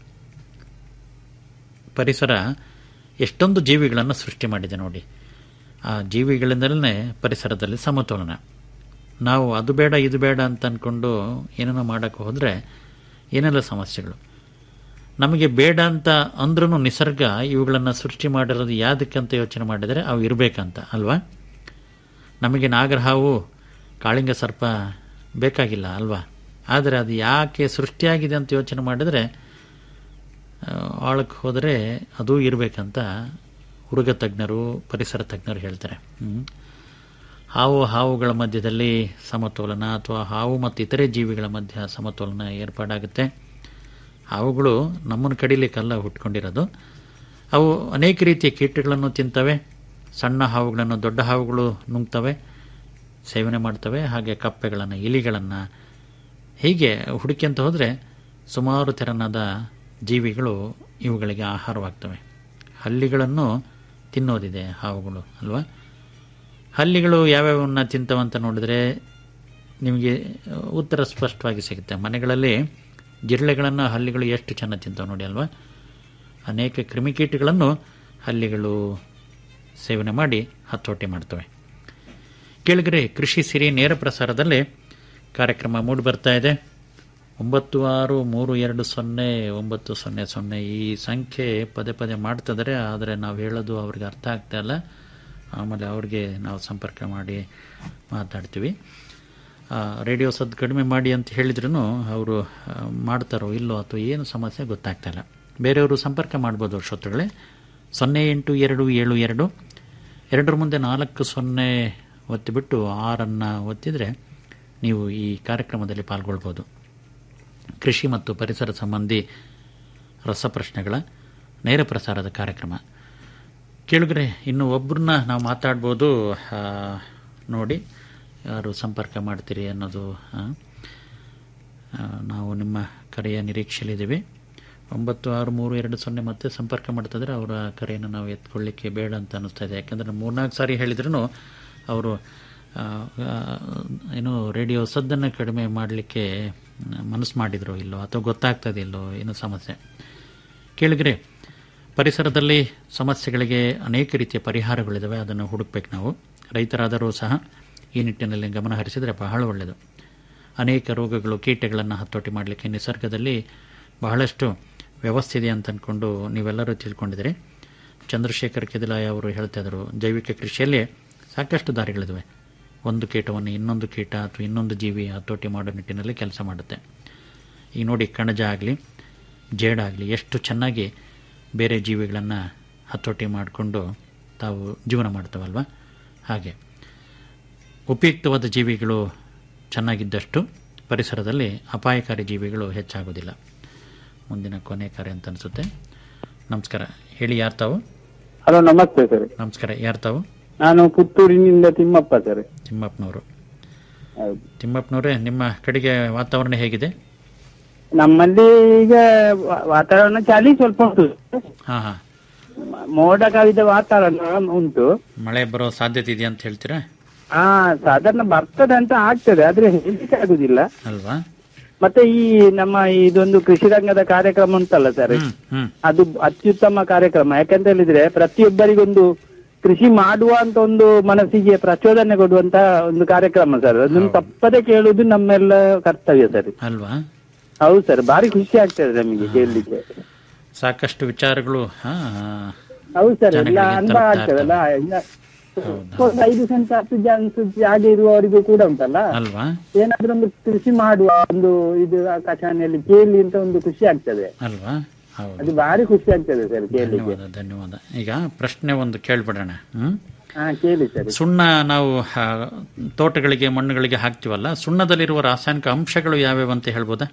S6: ಪರಿಸರ ಎಷ್ಟೊಂದು ಜೀವಿಗಳನ್ನು ಸೃಷ್ಟಿ ಮಾಡಿದೆ ನೋಡಿ ಆ ಜೀವಿಗಳಿಂದಲೇ ಪರಿಸರದಲ್ಲಿ ಸಮತೋಲನ ನಾವು ಅದು ಬೇಡ ಇದು ಬೇಡ ಅಂತ ಅಂದ್ಕೊಂಡು ಏನೇನೋ ಮಾಡೋಕ್ಕೆ ಹೋದರೆ ಏನೆಲ್ಲ ಸಮಸ್ಯೆಗಳು ನಮಗೆ ಬೇಡ ಅಂತ ಅಂದ್ರೂ ನಿಸರ್ಗ ಇವುಗಳನ್ನು ಸೃಷ್ಟಿ ಮಾಡಿರೋದು ಯಾವುದಕ್ಕಂತ ಯೋಚನೆ ಮಾಡಿದರೆ ಅವು ಇರಬೇಕಂತ ಅಲ್ವಾ ನಮಗೆ ನಾಗರಹಾವು ಕಾಳಿಂಗ ಸರ್ಪ ಬೇಕಾಗಿಲ್ಲ ಅಲ್ವಾ ಆದರೆ ಅದು ಯಾಕೆ ಸೃಷ್ಟಿಯಾಗಿದೆ ಅಂತ ಯೋಚನೆ ಮಾಡಿದರೆ ಆಳಕ್ಕೆ ಹೋದರೆ ಅದೂ ಇರಬೇಕಂತ ಹುಡುಗ ತಜ್ಞರು ಪರಿಸರ ತಜ್ಞರು ಹೇಳ್ತಾರೆ ಹ್ಮ್. ಹಾವು ಹಾವುಗಳ ಮಧ್ಯದಲ್ಲಿ ಸಮತೋಲನ ಅಥವಾ ಹಾವು ಮತ್ತು ಇತರೆ ಜೀವಿಗಳ ಮಧ್ಯ ಸಮತೋಲನ ಏರ್ಪಾಡಾಗುತ್ತೆ ಹಾವುಗಳು ನಮ್ಮನ್ನು ಕಡಿಲಿಕ್ಕೆಲ್ಲ ಹುಟ್ಕೊಂಡಿರೋದು ಅವು ಅನೇಕ ರೀತಿಯ ಕೀಟಗಳನ್ನು ತಿಂತವೆ ಸಣ್ಣ ಹಾವುಗಳನ್ನು ದೊಡ್ಡ ಹಾವುಗಳು ನುಂಗ್ತವೆ ಸೇವನೆ ಮಾಡ್ತವೆ ಹಾಗೆ ಕಪ್ಪೆಗಳನ್ನು ಇಲಿಗಳನ್ನು ಹೀಗೆ ಹುಡುಕ್ಯಂತ ಹೋದರೆ ಸುಮಾರು ತೆರನಾದ ಜೀವಿಗಳು ಇವುಗಳಿಗೆ ಆಹಾರವಾಗ್ತವೆ ಹಲ್ಲಿಗಳನ್ನು ತಿನ್ನೋದಿದೆ ಹಾವುಗಳು ಅಲ್ವಾ ಹಲ್ಲಿಗಳು ಯಾವ್ಯಾವನ್ನ ತಿಂತವಂತ ನೋಡಿದ್ರೆ ನಿಮಗೆ ಉತ್ತರ ಸ್ಪಷ್ಟವಾಗಿ ಸಿಗುತ್ತೆ ಮನೆಗಳಲ್ಲಿ ಜಿರಳೆಗಳನ್ನು ಹಲ್ಲಿಗಳು ಎಷ್ಟು ಚೆನ್ನಾಗಿ ತಿಂತಾವೆ ನೋಡಿ ಅಲ್ವಾ ಅನೇಕ ಕ್ರಿಮಿಕೀಟಗಳನ್ನು ಹಲ್ಲಿಗಳು ಸೇವನೆ ಮಾಡಿ ಹತೋಟಿ ಮಾಡ್ತವೆ ಕೇಳಿದ್ರೆ ಕೃಷಿ ಸಿರಿ ನೇರ ಪ್ರಸಾರದಲ್ಲಿ ಕಾರ್ಯಕ್ರಮ ಮೂಡಿ ಬರ್ತಾ ಇದೆ ಒಂಬತ್ತು ಆರು ಮೂರು ಎರಡು ಸೊನ್ನೆ ಒಂಬತ್ತು ಸೊನ್ನೆ ಸೊನ್ನೆ ಈ ಸಂಖ್ಯೆ ಪದೇ ಪದೇ ಮಾಡ್ತಿದ್ದಾರೆ ಆದರೆ ನಾವು ಹೇಳೋದು ಅವ್ರಿಗೆ ಅರ್ಥ ಆಗ್ತಾ ಇಲ್ಲ ಆಮೇಲೆ ಅವ್ರಿಗೆ ನಾವು ಸಂಪರ್ಕ ಮಾಡಿ ಮಾತಾಡ್ತೀವಿ ಆ, ರೇಡಿಯೋ ಸದ್ ಕಡಿಮೆ ಮಾಡಿ ಅಂತ ಹೇಳಿದ್ರು ಅವರು ಆ, ಮಾಡ್ತಾರೋ ಇಲ್ಲೋ ಅಥವಾ ಏನು ಸಮಸ್ಯೆ ಗೊತ್ತಾಗ್ತಾ ಇಲ್ಲ ಬೇರೆಯವರು ಸಂಪರ್ಕ ಮಾಡ್ಬೋದು ಶ್ರೋತೃಗಳೇ ಸೊನ್ನೆ ಎಂಟು ಎರಡು ಏಳು ಎರಡು ಎರಡರ ಮುಂದೆ ನಾಲ್ಕು ಸೊನ್ನೆ ಒತ್ತಿಬಿಟ್ಟು ಆರನ್ನು ಒತ್ತಿದರೆ ನೀವು ಈ ಕಾರ್ಯಕ್ರಮದಲ್ಲಿ ಪಾಲ್ಗೊಳ್ಬೋದು ಕೃಷಿ ಮತ್ತು ಪರಿಸರ ಸಂಬಂಧಿ ರಸಪ್ರಶ್ನೆಗಳ ನೇರ ಪ್ರಸಾರದ ಕಾರ್ಯಕ್ರಮ ಕೇಳಿದ್ರೆ ಇನ್ನು ಒಬ್ಬರನ್ನ ನಾವು ಮಾತಾಡ್ಬೋದು ಆ, ನೋಡಿ ಯಾರು ಸಂಪರ್ಕ ಮಾಡ್ತೀರಿ ಅನ್ನೋದು ಆ, ಆ, ನಾವು ನಿಮ್ಮ ಕರೆಯ ನಿರೀಕ್ಷೆಯಲ್ಲಿದ್ದೀವಿ ಒಂಬತ್ತು ಆರು ಮೂರು ಎರಡು ಸೊನ್ನೆ ಮತ್ತೆ ಸಂಪರ್ಕ ಮಾಡ್ತಿದ್ರೆ ಅವರ ಕರೆಯನ್ನು ನಾವು ಎತ್ಕೊಳ್ಳಿಕ್ಕೆ ಬೇಡ ಅಂತ ಅನ್ನಿಸ್ತಾ ಇದೆ ಯಾಕಂದರೆ ಮೂರ್ನಾಲ್ಕು ಸಾರಿ ಹೇಳಿದ್ರು ಅವರು ಆ, ಆ, ಏನು ರೇಡಿಯೋ ಸದ್ದನ್ನು ಕಡಿಮೆ ಮಾಡಲಿಕ್ಕೆ ಮನಸ್ಸು ಮಾಡಿದ್ರು ಇಲ್ಲೋ ಅಥವಾ ಗೊತ್ತಾಗ್ತದಿಲ್ಲೋ ಏನೋ ಸಮಸ್ಯೆ ಕೇಳಿದ್ರೆ ಪರಿಸರದಲ್ಲಿ ಸಮಸ್ಯೆಗಳಿಗೆ ಅನೇಕ ರೀತಿಯ ಪರಿಹಾರಗಳಿದ್ದಾವೆ ಅದನ್ನು ಹುಡುಕ್ಬೇಕು ನಾವು ರೈತರಾದರೂ ಸಹ ಈ ನಿಟ್ಟಿನಲ್ಲಿ ಗಮನ ಹರಿಸಿದರೆ ಬಹಳ ಒಳ್ಳೆಯದು ಅನೇಕ ರೋಗಗಳು ಕೀಟಗಳನ್ನು ಹತೋಟಿ ಮಾಡಲಿಕ್ಕೆ ನಿಸರ್ಗದಲ್ಲಿ ಬಹಳಷ್ಟು ವ್ಯವಸ್ಥೆ ಇದೆ ಅಂತ ಅಂದ್ಕೊಂಡು ನೀವೆಲ್ಲರೂ ತಿಳ್ಕೊಂಡಿದ್ದೀರಿ ಚಂದ್ರಶೇಖರ್ ಕೆದಿಲಾಯ ಅವರು ಹೇಳ್ತಾ ಇದ್ರು ಜೈವಿಕ ಕೃಷಿಯಲ್ಲಿ ಸಾಕಷ್ಟು ದಾರಿಗಳಿವೆ ಒಂದು ಕೀಟವನ್ನು ಇನ್ನೊಂದು ಕೀಟ ಅಥವಾ ಇನ್ನೊಂದು ಜೀವಿ ಹತೋಟಿ ಮಾಡೋ ನಿಟ್ಟಿನಲ್ಲಿ ಕೆಲಸ ಮಾಡುತ್ತೆ ಈಗ ನೋಡಿ ಕಣಜ ಆಗಲಿ ಜೇಡ ಆಗಲಿ ಎಷ್ಟು ಚೆನ್ನಾಗಿ ಬೇರೆ ಜೀವಿಗಳನ್ನು ಹತೋಟಿ ಮಾಡಿಕೊಂಡು ತಾವು ಜೀವನ ಮಾಡ್ತವಲ್ವ ಹಾಗೆ ಉಪಯುಕ್ತವಾದ ಜೀವಿಗಳು ಚೆನ್ನಾಗಿದ್ದಷ್ಟು ಪರಿಸರದಲ್ಲಿ ಅಪಾಯಕಾರಿ ಜೀವಿಗಳು ಹೆಚ್ಚಾಗೋದಿಲ್ಲ ಮುಂದಿನ ಕೊನೆ ಕರೆ ಅಂತ ಅನಿಸುತ್ತೆ ನಮಸ್ಕಾರ ಹೇಳಿ ಯಾರು ತಾವು
S11: ಹಲೋ ನಮಸ್ತೆ ಸರ್
S6: ನಮಸ್ಕಾರ ಯಾರು ತಾವು
S11: ನಾನು ಪುತ್ತೂರಿನಿಂದ ತಿಮ್ಮಪ್ಪ ಸರ್
S6: ತಿಮ್ಮಪ್ಪನವರು ತಿಮ್ಮಪ್ಪನವರೇ ನಿಮ್ಮ ಕಡೆಗೆ ವಾತಾವರಣ ಹೇಗಿದೆ
S11: ನಮ್ಮಲ್ಲಿ ಈಗ ವಾ- ವಾತಾವರಣ ಚಳಿ ಸ್ವಲ್ಪ ಉಂಟು
S6: ಹಾ ಹಾ
S11: ಮ- ಮೋಡ ಕವಿದ ವಾತಾವರಣ ಉಂಟು
S6: ಮಳೆ ಬರೋ ಸಾಧ್ಯತೆ ಇದೆಯಾ ಅಂತ ಹೇಳ್ತೀರಾ
S11: ಹಾ ಸಾಧಾರಣ ಬರ್ತದೆ ಅಂತ ಆಗ್ತದೆ ಆದ್ರೆ ಹೇಳಿಕ್ಕೆ ಆಗುದಿಲ್ಲ
S6: ಅಲ್ವಾ
S11: ಮತ್ತೆ ಈ ನಮ್ಮ ಇದೊಂದು ಕೃಷಿ ರಂಗದ ಕಾರ್ಯಕ್ರಮ ಉಂಟಲ್ಲ ಸರ್
S6: ಹ್ಮ್
S11: ಅದು ಅತ್ಯುತ್ತಮ ಕಾರ್ಯಕ್ರಮ ಯಾಕಂತ ಹೇಳಿದ್ರೆ ಪ್ರತಿಯೊಬ್ಬರಿಗೊಂದು ಕೃಷಿ ಮಾಡುವ ಅಂತ ಒಂದು ಮನಸ್ಸಿಗೆ ಪ್ರಚೋದನೆ ಕೊಡುವಂತ ಒಂದು ಕಾರ್ಯಕ್ರಮ ಸರ್ ಅದನ್ನು ತಪ್ಪದೆ ಕೇಳುವುದು ನಮ್ಮೆಲ್ಲ ಕರ್ತವ್ಯ ಸರ್
S6: ಅಲ್ವಾ
S11: ಹೌದು ಸರ್ ಭಾರಿ ಖುಷಿ ಆಗ್ತದೆ ನಮಗೆ ಕೇಳಲಿಕ್ಕೆ
S6: ಸಾಕಷ್ಟು ವಿಚಾರಗಳು ಹಾ
S11: ಹೌದು ಸರ್ ಎಲ್ಲ
S6: ಜನಗಳಿಗೆ
S11: ಅನುಭವ
S6: ತಲುಪ್ತಾ
S11: ಆಗ್ತದಲ್ಲ ಈಗ ಒಂದು ಐದು ಸೆಂಟ್ ಹತ್ತು ಜನ ಜಾಗ ಇರುವವರಿಗೂ ಕೂಡ ಉಂಟಲ್ಲ
S6: ಅಲ್ವಾ
S11: ಏನಾದ್ರೂ ಒಂದು ಕೃಷಿ ಮಾಡುವ ಒಂದು ಇದು ಆಕಾಶವಾಣಿಯಲ್ಲಿ ಕೇಳಿ ಅಂತ ಒಂದು ಖುಷಿ ಆಗ್ತದೆ
S6: ಅಲ್ವಾ ಹೌದು
S11: ಅದು ಭಾರಿ ಖುಷಿ ಆಗ್ತದೆ ಸರ್ ಕೇಳಲಿಕ್ಕೆ
S6: ಧನ್ಯವಾದ ಧನ್ಯವಾದ ಈಗ ಪ್ರಶ್ನೆ ಒಂದು ಕೇಳ್ಬಿಡೋಣ ಹ್ಮ್
S11: ಹಾ ಕೇಳಿ ಸರ್
S6: ಸುಣ್ಣ ನಾವು ಆ, ತೋಟಗಳಿಗೆ ಮಣ್ಣುಗಳಿಗೆ ಹಾಕ್ತಿವಲ್ಲ ಸುಣ್ಣದಲ್ಲಿರುವ ರಾಸಾಯನಿಕ ಅಂಶಗಳು ಯಾವ್ಯಾವ ಅಂತ ಹೇಳ್ಬೋದಾ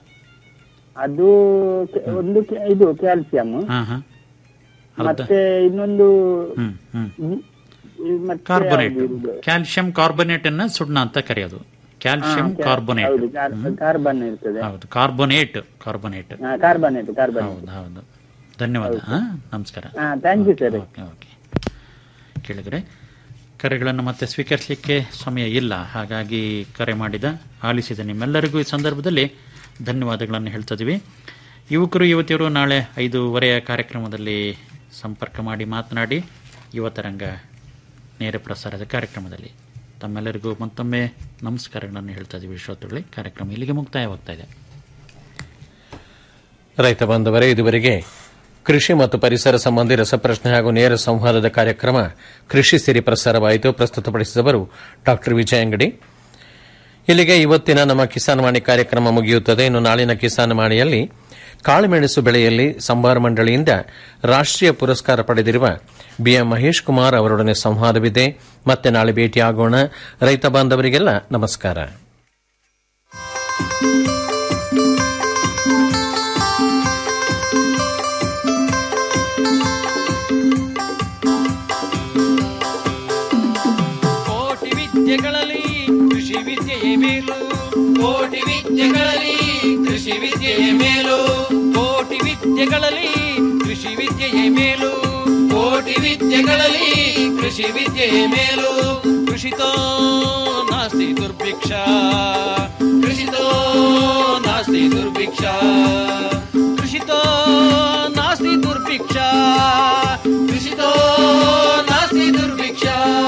S11: ಅದು ಕೆ- ಒಂದು ಕೆ- ಇದು ಕ್ಯಾಲ್ಸಿಯಂ
S6: ಹಾ ಹಾ ಅರ್ಧ
S11: ಮತ್ತೆ ಇನ್ನೊಂದು
S6: ಹ್ಮ್ ಹ್ಮ್
S11: ಈ- ಈ ಮತ್ತೆ
S6: ಕಾರ್ಬೊನೇಟ್
S11: ಯಾವ್ದು ಇರುದು?
S6: ಕ್ಯಾಲ್ಸಿಯಂ ಕಾರ್ಬೊನೇಟ್ ಅನ್ನ ಸುಣ್ಣ ಅಂತ ಕರೆಯೋದು ಕ್ಯಾಲ್ಸಿಯಂ
S11: ಹಾ, ಕ್ಯಾ-
S6: ಕಾರ್ಬೊನೇಟ್
S11: ಹೌದು ಕಾರ್- ಕಾರ್ಬನ್ ಇರ್ತದೆ
S6: ಹೌದು ಕಾರ್ಬೊನೇಟ್ ಕಾರ್ಬೊನೇಟ್
S11: ಹಾ, ಕಾರ್ಬನೇಟ್ ಕಾರ್ಬನೇಟ್
S6: ಹೌದು ಹೌದು ಧನ್ಯವಾದ ಹಾ ನಮಸ್ಕಾರ
S11: ಹಾ thank you sir
S6: okay okay ಕೇಳಿದ್ರೆ ಕರೆಗಳನ್ನು ಮತ್ತೆ ಸ್ವೀಕರಿಸಲಿಕ್ಕೆ ಸಮಯ ಇಲ್ಲ ಹಾಗಾಗಿ ಕರೆ ಮಾಡಿದ ಆಲಿಸಿದ ನಿಮ್ಮೆಲ್ಲರಿಗೂ ಈ ಸಂದರ್ಭದಲ್ಲಿ ಧನ್ಯವಾದಗಳನ್ನು ಹೇಳ್ತಿದ್ದೀವಿ ಯುವಕರು ಯುವತಿಯರು ನಾಳೆ ಐದೂವರೆಯ ಕಾರ್ಯಕ್ರಮದಲ್ಲಿ ಸಂಪರ್ಕ ಮಾಡಿ ಮಾತನಾಡಿ ಯುವತರಂಗ ನೇರ ಪ್ರಸಾರದ ಕಾರ್ಯಕ್ರಮದಲ್ಲಿ ತಮ್ಮೆಲ್ಲರಿಗೂ ಮತ್ತೊಮ್ಮೆ ನಮಸ್ಕಾರಗಳನ್ನು ಹೇಳ್ತಾ ಇದ್ದೀವಿ ಶ್ರೋತೃಗಳೇ ಕಾರ್ಯಕ್ರಮ ಇಲ್ಲಿಗೆ ಮುಕ್ತಾಯವಾಗ್ತಾ ಇದೆ
S1: ರೈತ ಬಾಂಧವರೇ ಇದುವರೆಗೆ ಕೃಷಿ ಮತ್ತು ಪರಿಸರ ಸಂಬಂಧಿ ರಸಪ್ರಶ್ನೆ ಹಾಗೂ ನೇರ ಸಂವಾದದ ಕಾರ್ಯಕ್ರಮ ಕೃಷಿ ಸಿರಿ ಪ್ರಸಾರವಾಯಿತು ಪ್ರಸ್ತುತಪಡಿಸಿದವರು ಡಾ ವಿಜಯ ಅಂಗಡಿ ಇಲ್ಲಿಗೆ ಇವತ್ತಿನ ನಮ್ಮ ಕಿಸಾನ್ ವಾಣಿ ಕಾರ್ಯಕ್ರಮ ಮುಗಿಯುತ್ತದೆ ಇನ್ನು ನಾಳಿನ ಕಿಸಾನ್ ವಾಣಿಯಲ್ಲಿ ಕಾಳುಮೆಣಸು ಬೆಳೆಯಲ್ಲಿ ಸಂಬಾರ ಮಂಡಳಿಯಿಂದ ರಾಷ್ಟ್ರೀಯ ಪುರಸ್ಕಾರ ಪಡೆದಿರುವ ಬಿಎಂ ಮಹೇಶ್ ಕುಮಾರ್ ಅವರೊಡನೆ ಸಂವಾದವಿದೆ ಮತ್ತೆ ನಾಳೆ ಭೇಟಿಯಾಗೋಣ ರೈತ ಬಾಂಧವರಿಗೆಲ್ಲ ನಮಸ್ಕಾರ
S2: ಕೋಟಿ ವಿದ್ಯೆಗಳಲ್ಲಿ ಕೃಷಿ ವಿದ್ಯೆಯೇ ಮೇಲು ಕೋಟಿ ವಿದ್ಯೆಗಳಲ್ಲಿ ಕೃಷಿ ವಿದ್ಯೆಯೇ ಮೇಲು ಕೋಟಿ ವಿದ್ಯೆಗಳಲ್ಲಿ ಕೃಷಿ ವಿದ್ಯೆಯೇ ಮೇಲು ಕೋಟಿ ವಿದ್ಯೆಗಳಲ್ಲಿ ಕೃಷಿ ವಿದ್ಯೆಯೇ ಮೇಲು ಕೃಷಿತೋ ನಾಸ್ತಿ ದುರ್ಭಿಕ್ಷ ಕೃಷಿತೋ ನಾಸ್ತಿ ದುರ್ಭಿಕ್ಷ ಕೃಷಿತೋ ನಾಸ್ತಿ ದುರ್ಭಿಕ್ಷ ಕೃಷಿತೋ ನಾಸ್ತಿ ದುರ್ಭಿಕ್ಷ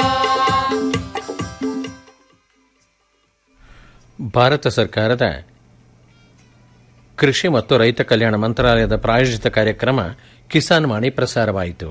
S1: ಭಾರತ ಸರ್ಕಾರದ ಕೃಷಿ ಮತ್ತು ರೈತ ಕಲ್ಯಾಣ ಮಂತ್ರಾಲಯದ ಪ್ರಾಯೋಜಿತ ಕಾರ್ಯಕ್ರಮ ಕಿಸಾನ್ ವಾಣಿ ಪ್ರಸಾರವಾಯಿತು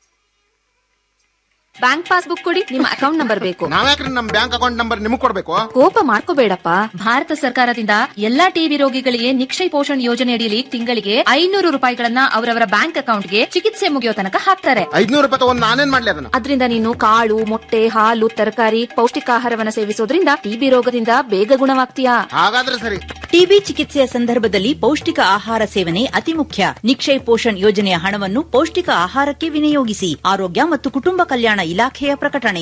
S12: ಬ್ಯಾಂಕ್ ಪಾಸ್ಬುಕ್ ಕೊಡಿ ನಿಮ್ಮ ಅಕೌಂಟ್ ನಂಬರ್ ಬೇಕು
S13: ನಾವ್ಯಾಕ್ರಿ ನಮ್ ಬ್ಯಾಂಕ್ ಅಕೌಂಟ್ ನಂಬರ್ ನಿಮಗ್ ಕೊಡ್ಬೇಕು
S12: ಕೋಪ ಮಾಡ್ಕೋಬೇಡಪ್ಪ ಭಾರತ ಸರ್ಕಾರದಿಂದ ಎಲ್ಲಾ ಟಿಬಿ ರೋಗಿಗಳಿಗೆ ನಿಕ್ಷಯ್ ಪೋಷಣ್ ಯೋಜನೆ ಅಡಿಯಲ್ಲಿ ತಿಂಗಳಿಗೆ ಐನೂರು ರೂಪಾಯಿಗಳನ್ನ ಅವರವರ ಬ್ಯಾಂಕ್ ಅಕೌಂಟ್ಗೆ ಚಿಕಿತ್ಸೆ ಮುಗಿಯೋ ತನಕ ಹಾಕ್ತಾರೆ
S13: ಐದ್ನೂರು ರೂಪಾಯಿ ತಗೊಂಡ್ ನಾನೇನ್ ಮಾಡ್ಲಿ ಅದನ್ನ
S12: ಅದರಿಂದ ನೀನು ಕಾಳು ಮೊಟ್ಟೆ ಹಾಲು ತರಕಾರಿ ಪೌಷ್ಟಿಕಾಹಾರವನ್ನ ಸೇವಿಸೋದ್ರಿಂದ ಟಿಬಿ ರೋಗದಿಂದ ಬೇಗ ಗುಣವಾಗ್ತೀಯಾ
S13: ಹಾಗಾದ್ರೆ ಸರಿ
S5: ಟಿಬಿ ಚಿಕಿತ್ಸೆಯ ಸಂದರ್ಭದಲ್ಲಿ ಪೌಷ್ಟಿಕ ಆಹಾರ ಸೇವನೆ ಅತಿ ಮುಖ್ಯ ನಿಕ್ಷಯ್ ಪೋಷಣ್ ಯೋಜನೆಯ ಹಣವನ್ನು ಪೌಷ್ಟಿಕ ಆಹಾರಕ್ಕೆ ವಿನಿಯೋಗಿಸಿ ಆರೋಗ್ಯ ಮತ್ತು ಕುಟುಂಬ ಕಲ್ಯಾಣ ಇಲಾಖೆಯ ಪ್ರಕಟಣೆ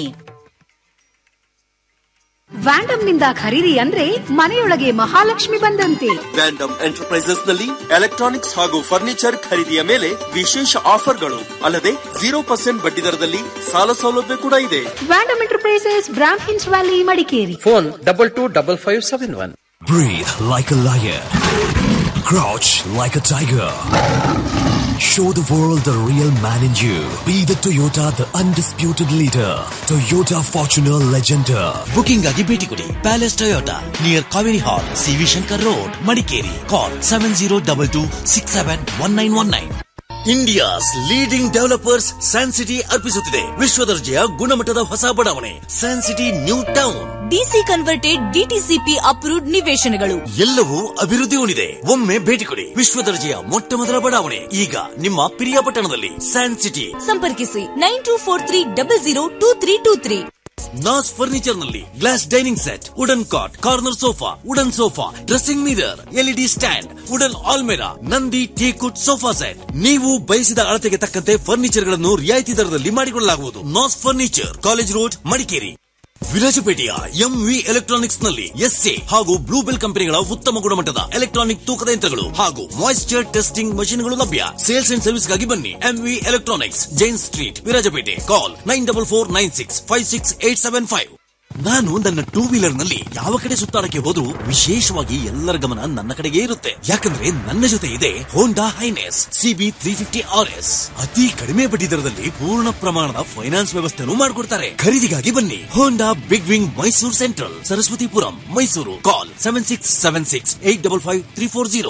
S14: ವ್ಯಾಂಡಮ್ ನಿಂದ ಖರೀದಿ ಅಂದ್ರೆ ಮನೆಯೊಳಗೆ ಮಹಾಲಕ್ಷ್ಮಿ ಬಂದಂತೆ
S15: ವ್ಯಾಂಡಮ್ ಎಂಟರ್ಪ್ರೈಸಸ್ ನಲ್ಲಿ ಎಲೆಕ್ಟ್ರಾನಿಕ್ಸ್ ಹಾಗೂ ಫರ್ನಿಚರ್ ಖರೀದಿಯ ಮೇಲೆ ವಿಶೇಷ ಆಫರ್ಗಳು ಅಲ್ಲದೆ ಜೀರೋ ಪರ್ಸೆಂಟ್ ಬಡ್ಡಿ ದರದಲ್ಲಿ ಸಾಲ ಸೌಲಭ್ಯ ಕೂಡ ಇದೆ
S14: Vandam enterprises Brahmins valley Madikeri
S1: phone double two double five seven one
S16: Breathe like a lion. Crouch like a tiger. Show the world the real man in you. Be the Toyota, the undisputed leader. Toyota Fortuner Legender.
S17: Booking ಆಗಿ ಭೇಟಿ ಕೊಡಿ palace Toyota near Kaveri hall CV Shankar road Madikeri call seven zero double two six seven one nine one nine India's leading developers San city ಅರ್ಪಿಸುತ್ತಿದೆ ವಿಶ್ವ ದರ್ಜೆಯ ಗುಣಮಟ್ಟದ ಹೊಸ ಬಡಾವಣೆ San city new town
S18: DC converted DTCP approved ನಿವೇಶನಗಳು
S17: ಎಲ್ಲವೂ ಅಭಿವೃದ್ಧಿ ಹೊಂದಿದೆ ಒಮ್ಮೆ ಭೇಟಿ ಕೊಡಿ ವಿಶ್ವ ದರ್ಜೆಯ ಮೊಟ್ಟ ಮೊದಲ ಬಡಾವಣೆ ಈಗ ನಿಮ್ಮ ಪ್ರಿಯ ಪಟ್ಟಣದಲ್ಲಿ ಸ್ಯಾನ್ ಸಿಟಿ
S18: ಸಂಪರ್ಕಿಸಿ nine two four three double zero two three two three
S17: Nas furniture ನಲ್ಲಿ glass dining set wooden cot corner sofa wooden sofa dressing mirror LED stand wooden ಆಲ್ಮೆರಾ ನಂದಿ ಟೀಕುಡ್ ಸೋಫಾ ಸೆಟ್ ನೀವು ಬಯಸಿದ ಅಳತೆಗೆ ತಕ್ಕಂತೆ furniture ಗಳನ್ನು ರಿಯಾಯಿತಿ ದರದಲ್ಲಿ ಮಾಡಿಕೊಳ್ಳಲಾಗುವುದು Nas furniture college road Madikeri ವಿರಾಜಪೇಟೆಯ ಎಂವಿ ಎಲೆಕ್ಟ್ರಾನಿಕ್ಸ್ ನಲ್ಲಿ ಎಸ್ಎ ಹಾಗೂ ಬ್ಲೂಬೆಲ್ ಕಂಪನಿಗಳ ಉತ್ತಮ ಗುಣಮಟ್ಟದ ಎಲೆಕ್ಟ್ರಾನಿಕ್ ತೂಕದ ಯಂತ್ರಗಳು ಹಾಗೂ ಮಾಯಿಶ್ಚರ್ ಟೆಸ್ಟಿಂಗ್ ಮಷೀನ್ಗಳು ಲಭ್ಯ ಸೇಲ್ಸ್ ಅಂಡ್ ಸರ್ವಿಸ್ಗಾಗಿ ಬನ್ನಿ MV electronics Jain street Virajpet call nine double four nine six five six eight seven five ನಾನು ನನ್ನ ಟೂ ವೀಲರ್ ನಲ್ಲಿ ಯಾವ ಕಡೆ ಸುತ್ತಾಡಕ್ಕೆ ಹೋದ್ರೂ ವಿಶೇಷವಾಗಿ ಎಲ್ಲರ ಗಮನ ನನ್ನ ಕಡೆಗೆ ಇರುತ್ತೆ ಯಾಕಂದ್ರೆ ನನ್ನ ಜೊತೆ ಇದೆ Honda Highness CB three fifty R S ಅತಿ ಕಡಿಮೆ ಬಡ್ಡಿ ದರದಲ್ಲಿ ಪೂರ್ಣ ಪ್ರಮಾಣದ ಫೈನಾನ್ಸ್ ವ್ಯವಸ್ಥೆಯನ್ನು ಮಾಡಿಕೊಡ್ತಾರೆ ಖರೀದಿಗಾಗಿ ಬನ್ನಿ Honda big wing Mysuru central Saraswathipuram Mysuru call seven six seven six eight double five three four zero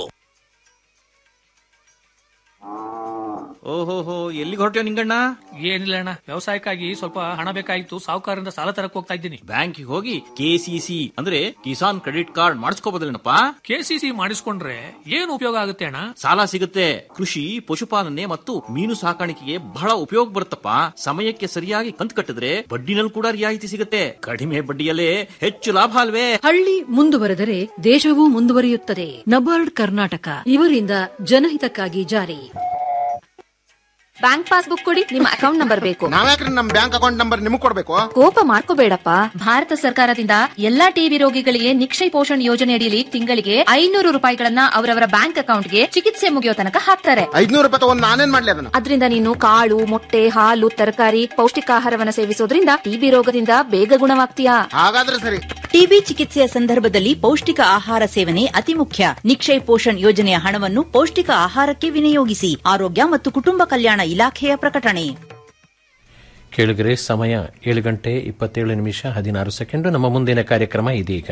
S19: ಓಹೋಹೋ ಎಲ್ಲಿಗೆ ಹೊರಟ್ಯೋ ನಿಂಗಣ್ಣ
S4: ಏನಿಲ್ಲ ಅಣ್ಣ ವ್ಯವಸಾಯಕ್ಕಾಗಿ ಸ್ವಲ್ಪ ಹಣ ಬೇಕಾಗಿತ್ತು ಸಾಹುಕಾರರಿಂದ ಸಾಲ ತರಕ್ ಹೋಗ್ತಾ ಇದ್ದೀನಿ
S19: ಬ್ಯಾಂಕಿಗೆ ಹೋಗಿ ಕೆಸಿಸಿ ಅಂದ್ರೆ ಕಿಸಾನ್ ಕ್ರೆಡಿಟ್ ಕಾರ್ಡ್ ಮಾಡಿಸ್ಕೋಬೋದಲ್ಲೇನಪ್ಪ
S4: ಕೆಸಿಸಿ ಮಾಡಿಸ್ಕೊಂಡ್ರೆ ಏನು ಉಪಯೋಗ ಆಗುತ್ತೆ ಅಣ್ಣ
S19: ಸಾಲ ಸಿಗುತ್ತೆ ಕೃಷಿ ಪಶುಪಾಲನೆ ಮತ್ತು ಮೀನು ಸಾಕಾಣಿಕೆಗೆ ಬಹಳ ಉಪಯೋಗ ಬರುತ್ತಪ್ಪ ಸಮಯಕ್ಕೆ ಸರಿಯಾಗಿ ಕಂತು ಕಟ್ಟಿದ್ರೆ ಬಡ್ಡಿನಲ್ಲಿ ಕೂಡ ರಿಯಾಯಿತಿ ಸಿಗುತ್ತೆ ಕಡಿಮೆ ಬಡ್ಡಿಯಲ್ಲೇ ಹೆಚ್ಚು ಲಾಭ ಅಲ್ವೇ
S20: ಹಳ್ಳಿ ಮುಂದುವರೆದರೆ ದೇಶವೂ ಮುಂದುವರಿಯುತ್ತದೆ ನಬಾರ್ಡ್ ಕರ್ನಾಟಕ ಇವರಿಂದ ಜನಹಿತಕ್ಕಾಗಿ ಜಾರಿ
S12: ಬ್ಯಾಂಕ್ ಪಾಸ್ಬುಕ್ ಕೊಡಿ ನಿಮ್ಮ ಅಕೌಂಟ್ ನಂಬರ್ ಬೇಕು
S13: ನಾವ್ಯಾಕ್ರಿ ನಮ್ ಬ್ಯಾಂಕ್ ಅಕೌಂಟ್ ನಂಬರ್ ನಿಮಗ್ ಕೊಡ್ಬೇಕು
S12: ಕೋಪ ಮಾಡ್ಕೋಬೇಡಪ್ಪ ಭಾರತ ಸರ್ಕಾರದಿಂದ ಎಲ್ಲಾ ಟಿಬಿ ರೋಗಿಗಳಿಗೆ ನಿಕ್ಷಯ ಪೋಷಣ್ ಯೋಜನೆ ಅಡಿಯಲ್ಲಿ ತಿಂಗಳಿಗೆ ಐನೂರು ರೂಪಾಯಿಗಳನ್ನ ಅವರವರ ಬ್ಯಾಂಕ್ ಅಕೌಂಟ್ಗೆ ಚಿಕಿತ್ಸೆ ಮುಗಿಯೋ ತನಕ ಹಾಕ್ತಾರೆ
S13: ಐದ್ನೂರು ರೂಪಾಯಿ ತಗೊಂಡ್ ನಾನೇನ್ ಮಾಡ್ಲಿ ಅದನ್ನ
S12: ಅದರಿಂದ ನೀನು ಕಾಳು ಮೊಟ್ಟೆ ಹಾಲು ತರಕಾರಿ ಪೌಷ್ಟಿಕಾಹಾರವನ್ನ ಸೇವಿಸೋದ್ರಿಂದ ಟಿಬಿ ರೋಗದಿಂದ ಬೇಗ ಗುಣವಾಗ್ತೀಯಾ
S13: ಹಾಗಾದ್ರೆ ಸರಿ
S5: ಟಿಬಿ ಚಿಕಿತ್ಸೆಯ ಸಂದರ್ಭದಲ್ಲಿ ಪೌಷ್ಟಿಕ ಆಹಾರ ಸೇವನೆ ಅತಿ ಮುಖ್ಯ ನಿಕ್ಷಯ್ ಪೋಷಣ್ ಯೋಜನೆಯ ಹಣವನ್ನು ಪೌಷ್ಟಿಕ ಆಹಾರಕ್ಕೆ ವಿನಿಯೋಗಿಸಿ ಆರೋಗ್ಯ ಮತ್ತು ಕುಟುಂಬ ಕಲ್ಯಾಣ ಇಲಾಖೆಯ ಪ್ರಕಟಣೆ
S1: ಕೇಳಿದರೆ ಸಮಯ ಏಳು ಗಂಟೆ ಇಪ್ಪತ್ತೇಳು ನಿಮಿಷ ಹದಿನಾರು ಸೆಕೆಂಡು ನಮ್ಮ ಮುಂದಿನ ಕಾರ್ಯಕ್ರಮ ಇದೀಗ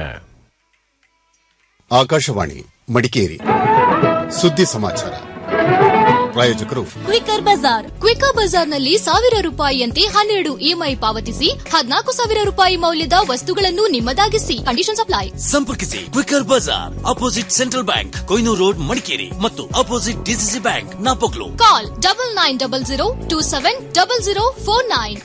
S21: ಆಕಾಶವಾಣಿ ಮಡಿಕೇರಿ ಸುದ್ದಿ ಸಮಾಚಾರ ಪ್ರಾಯೋಜಕರು
S18: ಕ್ವಿಕರ್ ಬಜಾರ್ ಕ್ವಿಕರ್ ಬಜಾರ್ನಲ್ಲಿ ಸಾವಿರ ರೂಪಾಯಿಯಂತೆ ಹನ್ನೆರಡು ಇಎಂಐ ಪಾವತಿಸಿ ಹದಿನಾಲ್ಕು ಸಾವಿರ ರೂಪಾಯಿ ಮೌಲ್ಯದ ವಸ್ತುಗಳನ್ನು ನಿಮ್ಮದಾಗಿಸಿ ಕಂಡೀಷನ್ ಅಪ್ಲೈ
S17: ಸಂಪರ್ಕಿಸಿ Quicker Bazaar opposite central bank Koinur road Madikeri ಮತ್ತು opposite DCC bank Napoklu
S18: call double nine double zero two seven double zero four nine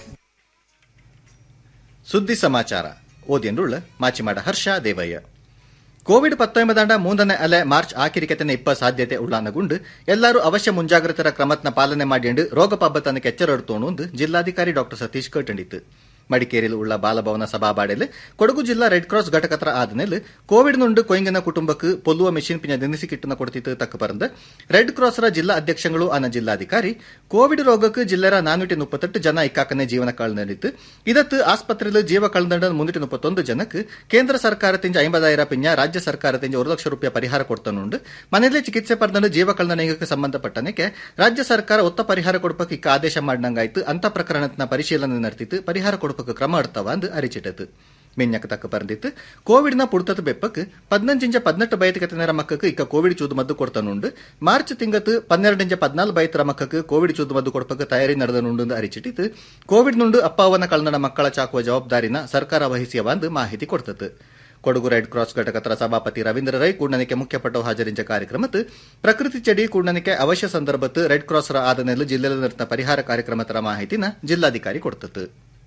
S22: ಸುದ್ದಿ ಸಮಾಚಾರ ಓದಿಯನ್ರುಳ್ಳ ಮಾಚಿಮಾಡ ಹರ್ಷ ದೇವಯ್ಯ ಕೋವಿಡ್ ಪತ್ತೊಂಬದಾಂಡ ಮೂರನೇ ಅಲೆ ಮಾರ್ಚ್ ಆಕಿರಿಕೆತನ ಇಪ್ಪ ಸಾಧ್ಯತೆ ಉಳ್ಳಾನಗುಂಡು ಎಲ್ಲರೂ ಅವಶ್ಯ ಮುಂಜಾಗ್ರತರ ಕ್ರಮತ್ನ ಪಾಲನೆ ಮಾಡಿಂಡು ರೋಗ ಪಬ್ಬತನಕ್ಕೆ ಎಚ್ಚರಡ್ತೋಣು ಜಿಲ್ಲಾಧಿಕಾರಿ ಡಾಕ್ಟರ್ ಸತೀಶ್ ಕಟ್ಟಂಡಿತ್ತು ಮಡಿಕೇರಿಯಲ್ಲಿ ಉಳ್ಳ ಬಾಲಭವನ ಸಭಾಬಾಡೆಲ್ ಕೊಡಗು ಜಿಲ್ಲಾ ರೆಡ್ ಕ್ರಾಸ್ ಘಟಕತ್ರ ಆದನೆಲ್ ಕೋವಿಡ್ ನುಂಡು ಕೊಯ್ಂಗನ ಕುಟುಂಬಕ್ಕೆ ಪೊಲ್ಲುವ ಮಿಷಿನ್ ಪಿನ ದಿನಸಿ ಕಿಟ್ಟನ ಕೊಡ್ತಿತ್ತು ತಕ್ಕ ಪರಂದ ರೆಡ್ ಕ್ರಾಸ್ರ ಜಿಲ್ಲಾ ಅಧ್ಯಕ್ಷಗಳು ಅನ್ನ ಜಿಲ್ಲಾಧಿಕಾರಿ ಕೋವಿಡ್ ರೋಗಕ್ಕೆ ಜಿಲ್ಲೆರ ನಾನೂറ്റി ಮುಪ್ಪತ್ತೆಟ್ಟು ಜನ ಇಕ್ಕಾಕನೆ ಜೀವನ ಕಳೆದಿತ್ತು ಇದತ್ತು ಆಸ್ಪತ್ರೆಯಲ್ಲಿ ಜೀವ ಕಳೆದಂಡ ಮುನ್ನೂറ്റി ಮುಪ್ಪತ್ತೊಂದು ಜನಕ್ಕೆ ಕೇಂದ್ರ ಸರ್ಕಾರದಿಂದ ಐಂಬದಾಯಿರ ಪಿಂಜ ರಾಜ್ಯ ಸರ್ಕಾರದಿಂದ ಒಂದು ಲಕ್ಷ ರೂಪಾಯಿ ಪರಿಹಾರ ಕೊಡ್ತಾನುಂಡು ಮನೆಯಲ್ಲೇ ಚಿಕಿತ್ಸೆ ಪಡೆದಂಡು ಜೀವ ಕಳೆದನಿಗೆ ಸಂಬಂಧಪಟ್ಟನಕ್ಕೆ ರಾಜ್ಯ ಸರ್ಕಾರ ಒತ್ತ ಪರಿಹಾರ ಕೊಡಬೇಕು ಇಕ್ಕ ಆದೇಶ ಮಾಡಿದಂಗಾಯ್ತು ಅಂತ ಪ್ರಕರಣದ ಪರಿಶೀಲನೆ ನಡೆತಿತ್ತು ಪರಿಹಾರ ಕೊಡಬೇಕು ಕ್ರಮ எடுத்தவ ಅಂದು ಅರಿಚಿಟ್ಟது ಮಿನ್ಯಕ್ ತಕ್ಕ ಪರಂದಿತ್ತು ಕೋವಿಡ್ನ ಪುಡ್ತತ್ ಬೆಪ್ಪಕ್ ಪದ್ನಂಜಿಂಚ ಪದ್ನೆಟ್ಟು ಬಯತಕತ್ತಿನರ ಮಕ್ಕಕ್ಕೆ ಇಕ್ಕ ಕೋವಿಡ್ ಚೂದು ಮದ್ದು ಕೊಡ್ತಾನುಂಡು ಮಾರ್ಚ್ ತಿಂಗತ್ತು ಪನ್ನೆರಡಿಂಚ ಪದ್ನಾಲ್ಕು ಬಯತರ ಮಕ್ಕಕ್ಕೆ ಕೋವಿಡ್ ಚೂದು ಮದ್ದು ಕೊಡಪಕ್ಕೆ ತಯಾರಿ ನಡೆದನುಂಡು ಅರಿಚಿಟ್ಟಿತ್ತು ಕೋವಿಡ್ ನುಂಡು ಅಪ್ಪವನ ಕಳ್ನಡ ಮಕ್ಕಳ ಚಾಕುವ ಜವಾಬ್ದಾರಿನ ಸರ್ಕಾರ ವಹಿಸಿಯವ ಅಂದು ಮಾಹಿತಿ ಕೊಡ್ತತ್ತು ಕೊಡಗು ರೆಡ್ ಕ್ರಾಸ್ ಘಟಕದ ಸಭಾಪತಿ ರವೀಂದ್ರ ರೈ ಕೂಡನಿಕೆ ಮುಖ್ಯಪಟ್ಟು ಹಾಜರಿಂಚ ಕಾರ್ಯಕ್ರಮತ್ ಪ್ರಕೃತಿ ಚೆಡಿ ಕೂಡನಿಕೆ ಅವಶ್ಯ ಸಂದರ್ಭತ್ ರೆಡ್ ಕ್ರಾಸ್ ರ ಆದನೆಲ್ಲ ಜಿಲ್ಲೆಯಲ್ಲಿ ನಡೆದ ಪರಿಹಾರ ಕಾರ್ಯಕ್ರಮದ ಮಾಹಿತಿನ ಜಿಲ್ಲಾಧಿಕಾರಿ ಕೊಡ್ತತ್ತು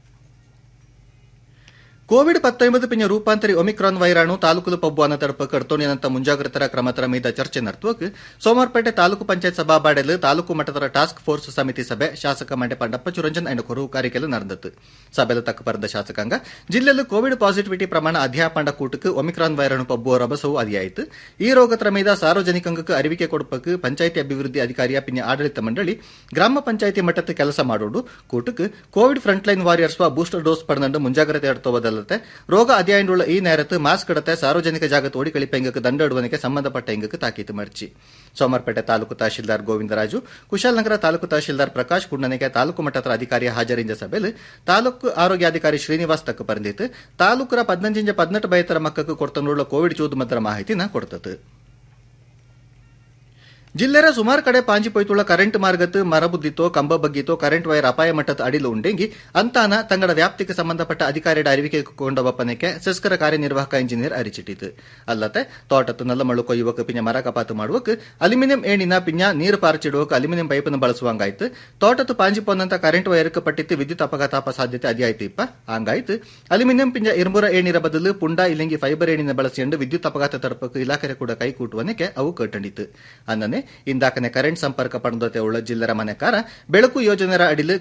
S22: ಕೋವಿಡ್ ಪತ್ತೊಂಬತ್ತು ಪಿಂಜ ರೂಪಾಂತರಿ ಒಮಿಕ್ರಾನ್ ವೈರಾಣು ತಾಲೂಕು ಪಬ್ಬುವನ ತಡಪ ಕಡ್ತೋಣಿನಂತ ಮುಂಜಾಗ್ರತರ ಕ್ರಮತರ ಮೀದ ಚರ್ಚೆ ನರ್ತುವಕ್ ಸೋಮವಾರಪೇಟೆ ತಾಲೂಕು ಪಂಚಾಯತ್ ಸಭಾಬಾಡೆಲ್ ತಾಲೂಕು ಮಟ್ಟದ ಟಾಸ್ಕ್ ಫೋರ್ಸ್ ಸಮಿತಿ ಸಭೆ ಶಾಸಕ ಮಂಡೆ ಪಂಡಪ್ಪ ಚುರಂಜನ್ ಅಂಡ್ ಕೊರು ಕಾರಿಕೆಲು ನಡೆದತ್ತು ಸಭೆಲು ತಕ್ಕ ಪರದ ಶಾಸಕಾಂಗ ಜಿಲ್ಲೆಯಲ್ಲಿ ಕೋವಿಡ್ ಪಾಸಿಟಿವಿಟಿ ಪ್ರಮಾಣ ಅಧ್ಯಾಪಂಡ ಕೂಟಕ್ಕೆ ಒಮಿಕ್ರಾನ್ ವೈರಾಣು ಪಬ್ಬುವ ರಭಸವು ಅದಿಯಾಯಿತು ಈ ರೋಗತರ ಮೀದ ಸಾರ್ವಜನಿಕಂಗಕ್ಕೆ ಅರಿವಿಕೆ ಕೊಡಪಕ್ಕೆ ಪಂಚಾಯಿತಿ ಅಭಿವೃದ್ಧಿ ಅಧಿಕಾರಿಯ ಪಿನ್ನ ಆಡಳಿತ ಮಂಡಳಿ ಗ್ರಾಮ ಪಂಚಾಯಿತಿ ಮಟ್ಟದ ಕೆಲಸ ಮಾಡೋಡು ಕೂಟಕ್ಕೆ Covid frontline warriors booster dose ಪಡೆದಂಡು ಮುಂಜಾಗ್ರತೆ ಎಡ್ತೋದಲ್ಲದೆ ರೋಗ ಅಧ್ಯಯನವುಳ್ಳ ಈ ನೇರತ್ತು ಮಾಸ್ಕ್ ಕಡತೆ ಸಾರ್ವಜನಿಕ ಜಾಗത്ത് ಓಡಿಕಳಿಪ ಇಂಗಕ್ಕೆ ದಂಡ ಇಡುವನಿಗೆ ಸಂಬಂಧಪಟ್ಟ ಇಂಗಕ್ಕೆ ತಾಕೀತು ಮರ್ಚಿ ಸೋಮವಾರಪೇಟೆ ತಾಲೂಕು ತಹಶೀಲ್ದಾರ್ ಗೋವಿಂದರಾಜು ಕುಶಾಲನಗರ ತಾಲೂಕು ತಹಶೀಲ್ದಾರ್ ಪ್ರಕಾಶ್ ಕುಂಡನಿಗೆ ತಾಲೂಕು ಮಟ್ಟದ ಅಧಿಕಾರಿಯ ಹಾಜರಿಂಜ ಸಭೆಲ್ ತಾಲೂಕು ಆರೋಗ್ಯಾಧಿಕಾರಿ ಶ್ರೀನಿವಾಸ್ ತಕ್ಕ ಪರಂದಿತ್ತು ತಾಲೂಕರ ಪದ್ನಂಜಿಂಜ ಪದ್ನೆಟ್ಟು ಬಯತರ ಮಕ್ಕಕ್ಕೆ ಕೊಡ್ತನುಳ್ಳ ಕೋವಿಡ್ ಚೂದು ಮದ್ದರ ಮಾಹಿತಿನ ಕೊಡ್ತತ್ತು ಜಿಲ್ಲೆರ ಸುಮಾರು ಕಡೆ ಪಾಂಜಿ ಪೊಯ್ತುಳ ಕರೆಂಟ್ ಮಾರ್ಗತ್ ಮರ ಬುದ್ದಿತ್ತೋ ಕಂಬ ಬಗ್ಗಿತ್ತೋ ಕರೆಂಟ್ ವೈರ್ ಅಪಾಯ ಮಟ್ಟದ ಅಡಿಲು ಉಂಡೆಂಗಿ ಅಂತಾನ ತಂಗಡ ವ್ಯಾಪ್ತಿಗೆ ಸಂಬಂಧಪಟ್ಟ ಅಧಿಕಾರಿയുടെ ಅರಿವಿಕೆ ಕೊಂಡ ಒಪ್ಪನಕ್ಕೆ ಸಸ್ಕರ ಕಾರ್ಯನಿರ್ವಾಹಕ ಇಂಜಿನಿಯರ್ ಅರಿಚಿಟ್ಟಿತು ಅಲ್ಲದೆ ತೋಟತ್ತು ನಲ್ಲಮಳ್ಳು ಕೊಯ್ಯುವಕ್ಕೆ ಪಿಂಜ ಮರ ಕಪಾತು ಮಾಡುವಕ್ಕೆ ಅಲ್ಯೂಮಿನಿಯಂ ಏಣಿನ ಪಿಂಜ ನೀರು ಪಾರ್ಚಿಡುವಕ್ಕೆ ಅಲ್ಯೂಮಿನಿಯಂ ಪೈಪನ್ನು ಬಳಸುವಂಗಾಯ್ತು ತೋಟತ್ತು ಪಾಂಜಿ ಪೊನ್ನಂತ ಕರೆಂಟ್ ವೈರ್ಕ್ಕೆ ಪಟ್ಟಿತ್ತು ವಿದ್ಯುತ್ ಅಪಘಾತಾಪ ಸಾಧ್ಯತೆ ಅದಿಯಾಯ್ತು ಇಪ್ಪ ಹಂಗಾಯ್ತು ಅಲ್ಯೂಮಿನಿಯಂ ಪಿಂಜ ಇರ್ಮುರ ಏಣಿರ ಬದಲು ಪುಂಡ ಇಲ್ಲಂಗಿ ಫೈಬರ್ ಏಣಿನ ಬಳಸಿಕೊಂಡು ವಿದ್ಯುತ್ ಅಪಘಾತ ತಡಪಕ್ಕೆ ಇಲಾಖೆ ಕೂಡ ಕೈ ಕೂಟುವನಕ್ಕೆ ಅವು ಕಟ್ಟಂಡಿತು ಅನ್ನನೆ ಇಂದಾಕನೆ ಕರೆಂಟ್ ಸಂಪರ್ಕ ಪಡೆದತೆ ಉಳ್ಳ ಜಿಲ್ಲೆರ ಮನೆಕಾರ ಬೆಳಕು ಯೋಜನೆರ ಅಡಿಲು